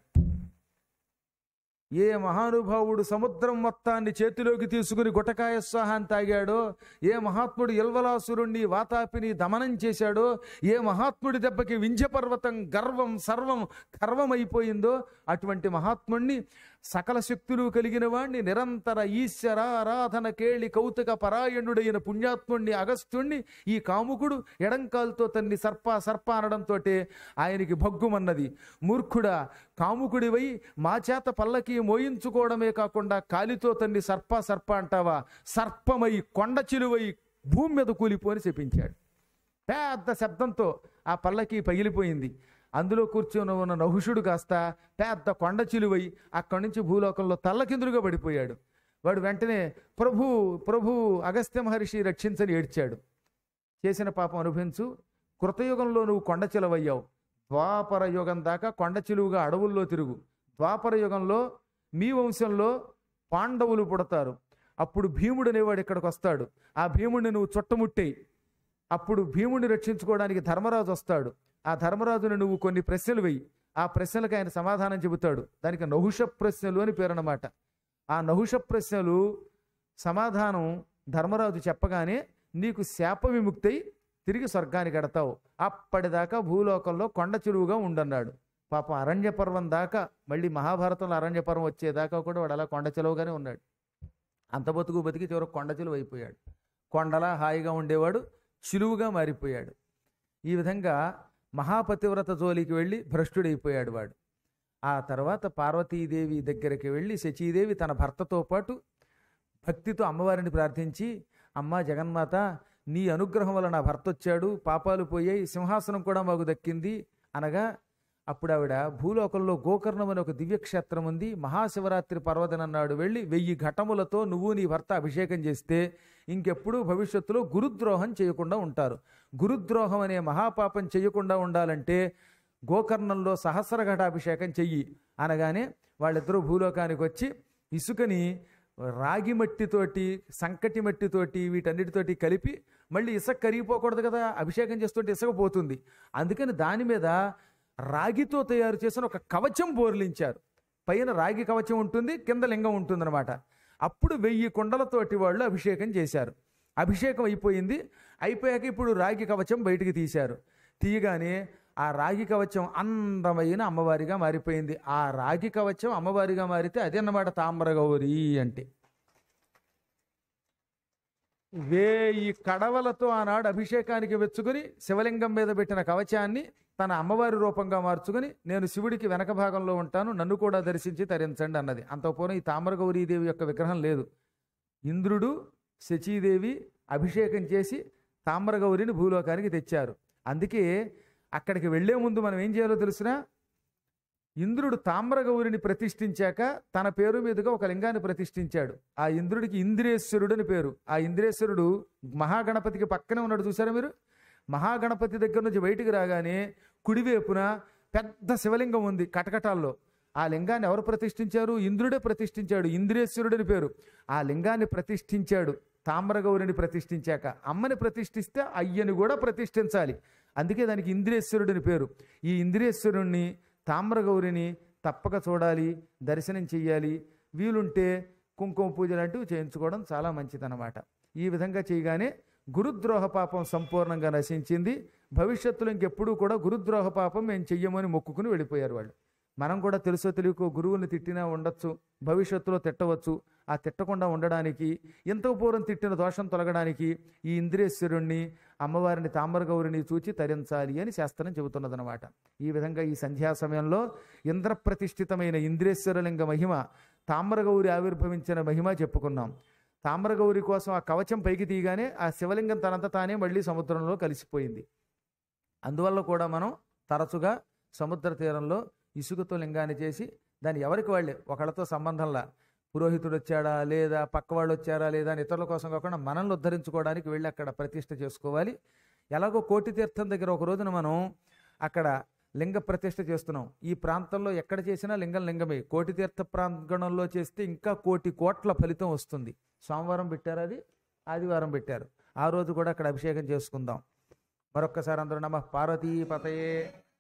ఏ మహానుభావుడు సముద్రం మొత్తాన్ని చేతిలోకి తీసుకుని గుటకాయ స్వాహాన్ని తాగాడో ఏ మహాత్ముడు ఇల్వలాసురుణ్ణి వాతాపిని దమనం చేశాడో ఏ మహాత్ముడి దెబ్బకి వింధ్య పర్వతం గర్వం సర్వం గర్వమైపోయిందో అటువంటి మహాత్ముణ్ణి సకల శక్తులు కలిగిన వాణ్ణి నిరంతర ఈశ్వర ఆరాధన కేళి కౌతుక పరాయణుడైన పుణ్యాత్ముణ్ణి అగస్త్యుణ్ణి ఈ కాముకుడు ఎడంకాలతో తన్ని సర్ప సర్ప అనడంతో ఆయనకి భగ్గుమన్నది మూర్ఖుడా కాముకుడివై మా చేత పల్లకి మోయించుకోవడమే కాకుండా కాలితో తన్ని సర్ప సర్ప అంటావా సర్పమై కొండ చిలువై భూమి మీద కూలిపోని చెప్పించాడు పెద్ద శబ్దంతో ఆ పల్లకి పగిలిపోయింది అందులో కూర్చొని ఉన్న నహుషుడు కాస్త పెద్ద కొండ చిలువై అక్కడి నుంచి భూలోకంలో తల్లకిందులుగా పడిపోయాడు వాడు వెంటనే ప్రభు ప్రభు అగస్త్య మహర్షి రక్షించని ఏడ్చాడు చేసిన పాపం అనుభవించు కృతయుగంలో నువ్వు కొండ చిలవయ్యావు ద్వాపర యుగం దాకా కొండ చిలువుగా అడవుల్లో తిరుగు ద్వాపర యుగంలో మీ వంశంలో పాండవులు పుడతారు అప్పుడు భీముడు అనేవాడు ఇక్కడికి వస్తాడు ఆ భీముడిని నువ్వు చుట్టముట్టేయి అప్పుడు భీముడిని రక్షించుకోవడానికి ధర్మరాజు వస్తాడు ఆ ధర్మరాజుని నువ్వు కొన్ని ప్రశ్నలు వెయ్యి ఆ ప్రశ్నలకు ఆయన సమాధానం చెబుతాడు దానికి నహుష ప్రశ్నలు అని పేరు అన్నమాట ఆ నహుష ప్రశ్నలు సమాధానం ధర్మరాజు చెప్పగానే నీకు శాప విముక్తై తిరిగి స్వర్గానికి ఎడతావు అప్పటిదాకా భూలోకంలో కొండ చెరువుగా ఉండన్నాడు పాపం అరణ్య పర్వం దాకా మళ్ళీ మహాభారతంలో అరణ్య పర్వం వచ్చేదాకా కూడా వాడు అలా కొండ చెలువుగానే ఉన్నాడు అంత బతుకు బతికి చివరికి కొండ చెలువు అయిపోయాడు కొండలా హాయిగా ఉండేవాడు చిలువుగా మారిపోయాడు ఈ విధంగా మహాపతివ్రత జోలికి వెళ్ళి భ్రష్టుడైపోయాడు వాడు ఆ తర్వాత పార్వతీదేవి దగ్గరికి వెళ్ళి శచీదేవి తన భర్తతో పాటు భక్తితో అమ్మవారిని ప్రార్థించి అమ్మా జగన్మాత నీ అనుగ్రహం వల్ల నా భర్త వచ్చాడు పాపాలు పోయాయి సింహాసనం కూడా మాకు దక్కింది అనగా అప్పుడు ఆవిడ భూలోకంలో గోకర్ణం అనే ఒక దివ్యక్షేత్రం ఉంది మహాశివరాత్రి పర్వదినం నాడు వెళ్ళి వెయ్యి ఘటములతో నువ్వు నీ భర్త అభిషేకం చేస్తే ఇంకెప్పుడు భవిష్యత్తులో గురుద్రోహం చేయకుండా ఉంటారు గురుద్రోహం అనే మహాపాపం చేయకుండా ఉండాలంటే గోకర్ణంలో సహస్ర ఘటాభిషేకం చెయ్యి అనగానే వాళ్ళిద్దరూ భూలోకానికి వచ్చి ఇసుకని రాగి మట్టితోటి సంకటి మట్టితోటి వీటన్నిటితోటి కలిపి మళ్ళీ ఇసుక కరిగిపోకూడదు కదా అభిషేకం చేస్తుంటే ఇసుక పోతుంది అందుకని దాని మీద రాగితో తయారు చేసిన ఒక కవచం బోర్లించారు పైన రాగి కవచం ఉంటుంది కింద లింగం ఉంటుందన్నమాట అప్పుడు వెయ్యి కుండలతోటి వాళ్ళు అభిషేకం చేశారు అభిషేకం అయిపోయింది అయిపోయాక ఇప్పుడు రాగి కవచం బయటికి తీశారు తీయగానే ఆ రాగి కవచం అందమైన అమ్మవారిగా మారిపోయింది ఆ రాగి కవచం అమ్మవారిగా మారితే అదే అన్నమాట తామ్రగౌరి అంటే వేయి కడవలతో ఆనాడు అభిషేకానికి వెచ్చుకుని శివలింగం మీద పెట్టిన కవచాన్ని తన అమ్మవారి రూపంగా మార్చుకుని నేను శివుడికి వెనక భాగంలో ఉంటాను నన్ను కూడా దర్శించి తరించండి అన్నది అంతపూర్వం ఈ తామ్రగౌరీదేవి యొక్క విగ్రహం లేదు ఇంద్రుడు శచీదేవి అభిషేకం చేసి తామ్రగౌరిని భూలోకానికి తెచ్చారు అందుకే అక్కడికి వెళ్లే ముందు మనం ఏం చేయాలో తెలిసినా ఇంద్రుడు తామ్రగౌరిని ప్రతిష్ఠించాక తన పేరు మీదుగా ఒక లింగాన్ని ప్రతిష్ఠించాడు ఆ ఇంద్రుడికి ఇంద్రేశ్వరుడు అని పేరు ఆ ఇంద్రేశ్వరుడు మహాగణపతికి పక్కనే ఉన్నాడు చూసారా మీరు మహాగణపతి దగ్గర నుంచి బయటికి రాగానే కుడివైపున పెద్ద శివలింగం ఉంది కటకటాల్లో ఆ లింగాన్ని ఎవరు ప్రతిష్ఠించారు ఇంద్రుడే ప్రతిష్ఠించాడు ఇంద్రేశ్వరుడని పేరు ఆ లింగాన్ని ప్రతిష్ఠించాడు తామ్రగౌరిని ప్రతిష్ఠించాక అమ్మని ప్రతిష్ఠిస్తే అయ్యని కూడా ప్రతిష్ఠించాలి అందుకే దానికి ఇంద్రేశ్వరుడని పేరు ఈ ఇంద్రేశ్వరుణ్ణి తామ్రగౌరిని తప్పక చూడాలి దర్శనం చెయ్యాలి వీలుంటే కుంకుమ పూజలు లాంటివి చేయించుకోవడం చాలా మంచిదన్నమాట ఈ విధంగా చేయగానే గురుద్రోహ పాపం సంపూర్ణంగా నశించింది భవిష్యత్తులో ఇంకెప్పుడూ కూడా గురుద్రోహ పాపం మేము చెయ్యమని మొక్కుకుని వెళ్ళిపోయారు వాళ్ళు మనం కూడా తెలుసో తెలియకో గురువుని తిట్టినా ఉండొచ్చు భవిష్యత్తులో తిట్టవచ్చు ఆ తిట్టకుండా ఉండడానికి ఎంతో పూర్వం తిట్టిన దోషం తొలగడానికి ఈ ఇంద్రేశ్వరుణ్ణి అమ్మవారిని తామరగౌరిని చూచి తరించాలి అని శాస్త్రం చెబుతున్నదనమాట ఈ విధంగా ఈ సంధ్యా సమయంలో ఇంద్రప్రతిష్ఠితమైన ఇంద్రేశ్వరలింగ మహిమ తామ్రగౌరి ఆవిర్భవించిన మహిమ చెప్పుకున్నాం తామ్రగౌరి కోసం ఆ కవచం పైకి తీయగానే ఆ శివలింగం తనంత తానే మళ్ళీ సముద్రంలో కలిసిపోయింది అందువల్ల కూడా మనం తరచుగా సముద్ర తీరంలో ఇసుకతో లింగాన్ని చేసి దాన్ని ఎవరికి వాళ్ళే ఒకళ్ళతో సంబంధంలా పురోహితుడు వచ్చాడా లేదా పక్క వాళ్ళు వచ్చారా లేదా అని ఇతరుల కోసం కాకుండా మనల్ని ఉద్ధరించుకోవడానికి వెళ్ళి అక్కడ ప్రతిష్ఠ చేసుకోవాలి ఎలాగో కోటి తీర్థం దగ్గర ఒక రోజున మనం అక్కడ లింగ ప్రతిష్ఠ చేస్తున్నాం ఈ ప్రాంతంలో ఎక్కడ చేసినా లింగం లింగమే కోటి తీర్థ ప్రాంగణంలో చేస్తే ఇంకా కోటి కోట్ల ఫలితం వస్తుంది సోమవారం పెట్టారు అది ఆదివారం పెట్టారు ఆ రోజు కూడా అక్కడ అభిషేకం చేసుకుందాం మరొక్కసారి అందరూ నమ పార్వతీ పతయే